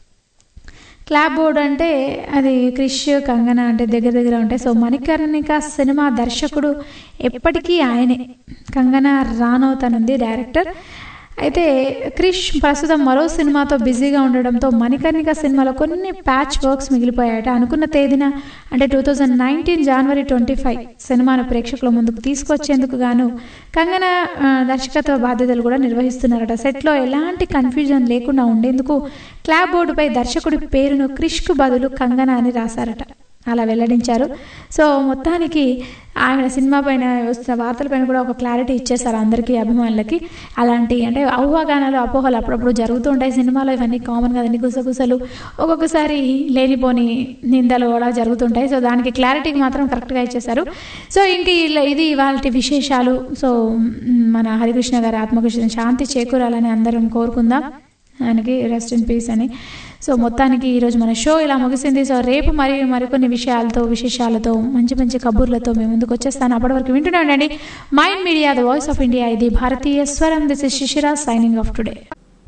క్లాప్ బోర్డ్ అంటే అది క్రిష్ కంగన అంటే దగ్గర దగ్గర ఉంటాయి సో మణికర్ణిక సినిమా దర్శకుడు ఎప్పటికీ ఆయనే కంగన రానవుతానుంది డైరెక్టర్ అయితే క్రిష్ ప్రస్తుతం మరో సినిమాతో బిజీగా ఉండడంతో మణికర్ణిక సినిమాలో కొన్ని ప్యాచ్ వర్క్స్ మిగిలిపోయాయట అనుకున్న తేదీన అంటే two thousand nineteen January twenty five సినిమాను ప్రేక్షకుల ముందుకు తీసుకొచ్చేందుకు గాను కంగన ఆ, దర్శకత్వ బాధ్యతలు కూడా నిర్వహిస్తున్నారట సెట్లో ఎలాంటి కన్ఫ్యూజన్ లేకుండా ఉండేందుకు క్లాప్ బోర్డుపై దర్శకుడి పేరును క్రిష్కు బదులు కంగన అని రాశారట అలా వెల్లడించారు సో మొత్తానికి ఆయన సినిమా పైన వస్తున్న వార్తలపైన కూడా ఒక క్లారిటీ ఇచ్చేసారు అందరికీ అభిమానులకి అలాంటి అంటే ఊహాగానాలు అపోహలు అప్పుడప్పుడు జరుగుతూ ఉంటాయి సినిమాలో ఇవన్నీ కామన్ కదండి గుసగుసలు ఒక్కొక్కసారి లేనిపోని నిందలు కూడా జరుగుతుంటాయి సో దానికి క్లారిటీకి మాత్రం కరెక్ట్గా ఇచ్చేసారు సో ఇంక ఇలా- ఇది ఇవాళ విశేషాలు సో మ్, మన హరికృష్ణ గారి ఆత్మకృష్ణ శాంతి చేకూరాలని అందరం కోరుకుందాం ఆయనకి రెస్ట్ ఇన్ పీస్ అని సో మొత్తానికి ఈరోజు మన షో ఇలా ముగిసింది సో రేపు మరి మరికొన్ని విషయాలతో విశేషాలతో మంచి మంచి కబుర్లతో మేము ముందుకు వచ్చేస్తాను అప్పటి వరకు వింటూనే ఉండండి Mind Media the voice of India ఇది భారతీయ స్వరం this is Shishira signing off today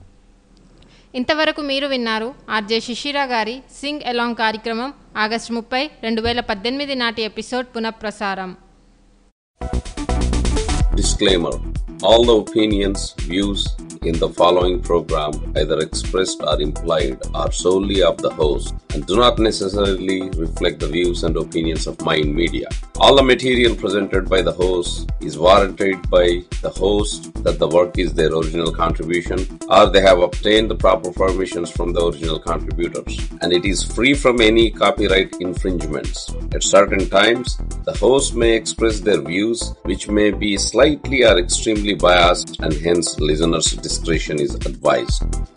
ఇంతవరకు మీరు విన్నారు ఆర్జే శిశిరా గారి సింగ్ ఎలాంగ్ కార్యక్రమం ఆగస్టు ముప్పై రెండు వేల పద్దెనిమిది నాటి ఎపిసోడ్ పునఃప్రసారం Disclaimer All the opinions, views in the following program, either expressed or implied, are solely of the host and do not necessarily reflect the views and opinions of Mind Media. All the material presented by the host is warranted by the host that the work is their original contribution or they have obtained the proper permissions from the original contributors and it is free from any copyright infringements. At certain times, the host may express their views which may be slightly or extremely biased and hence listeners' discretion is advised.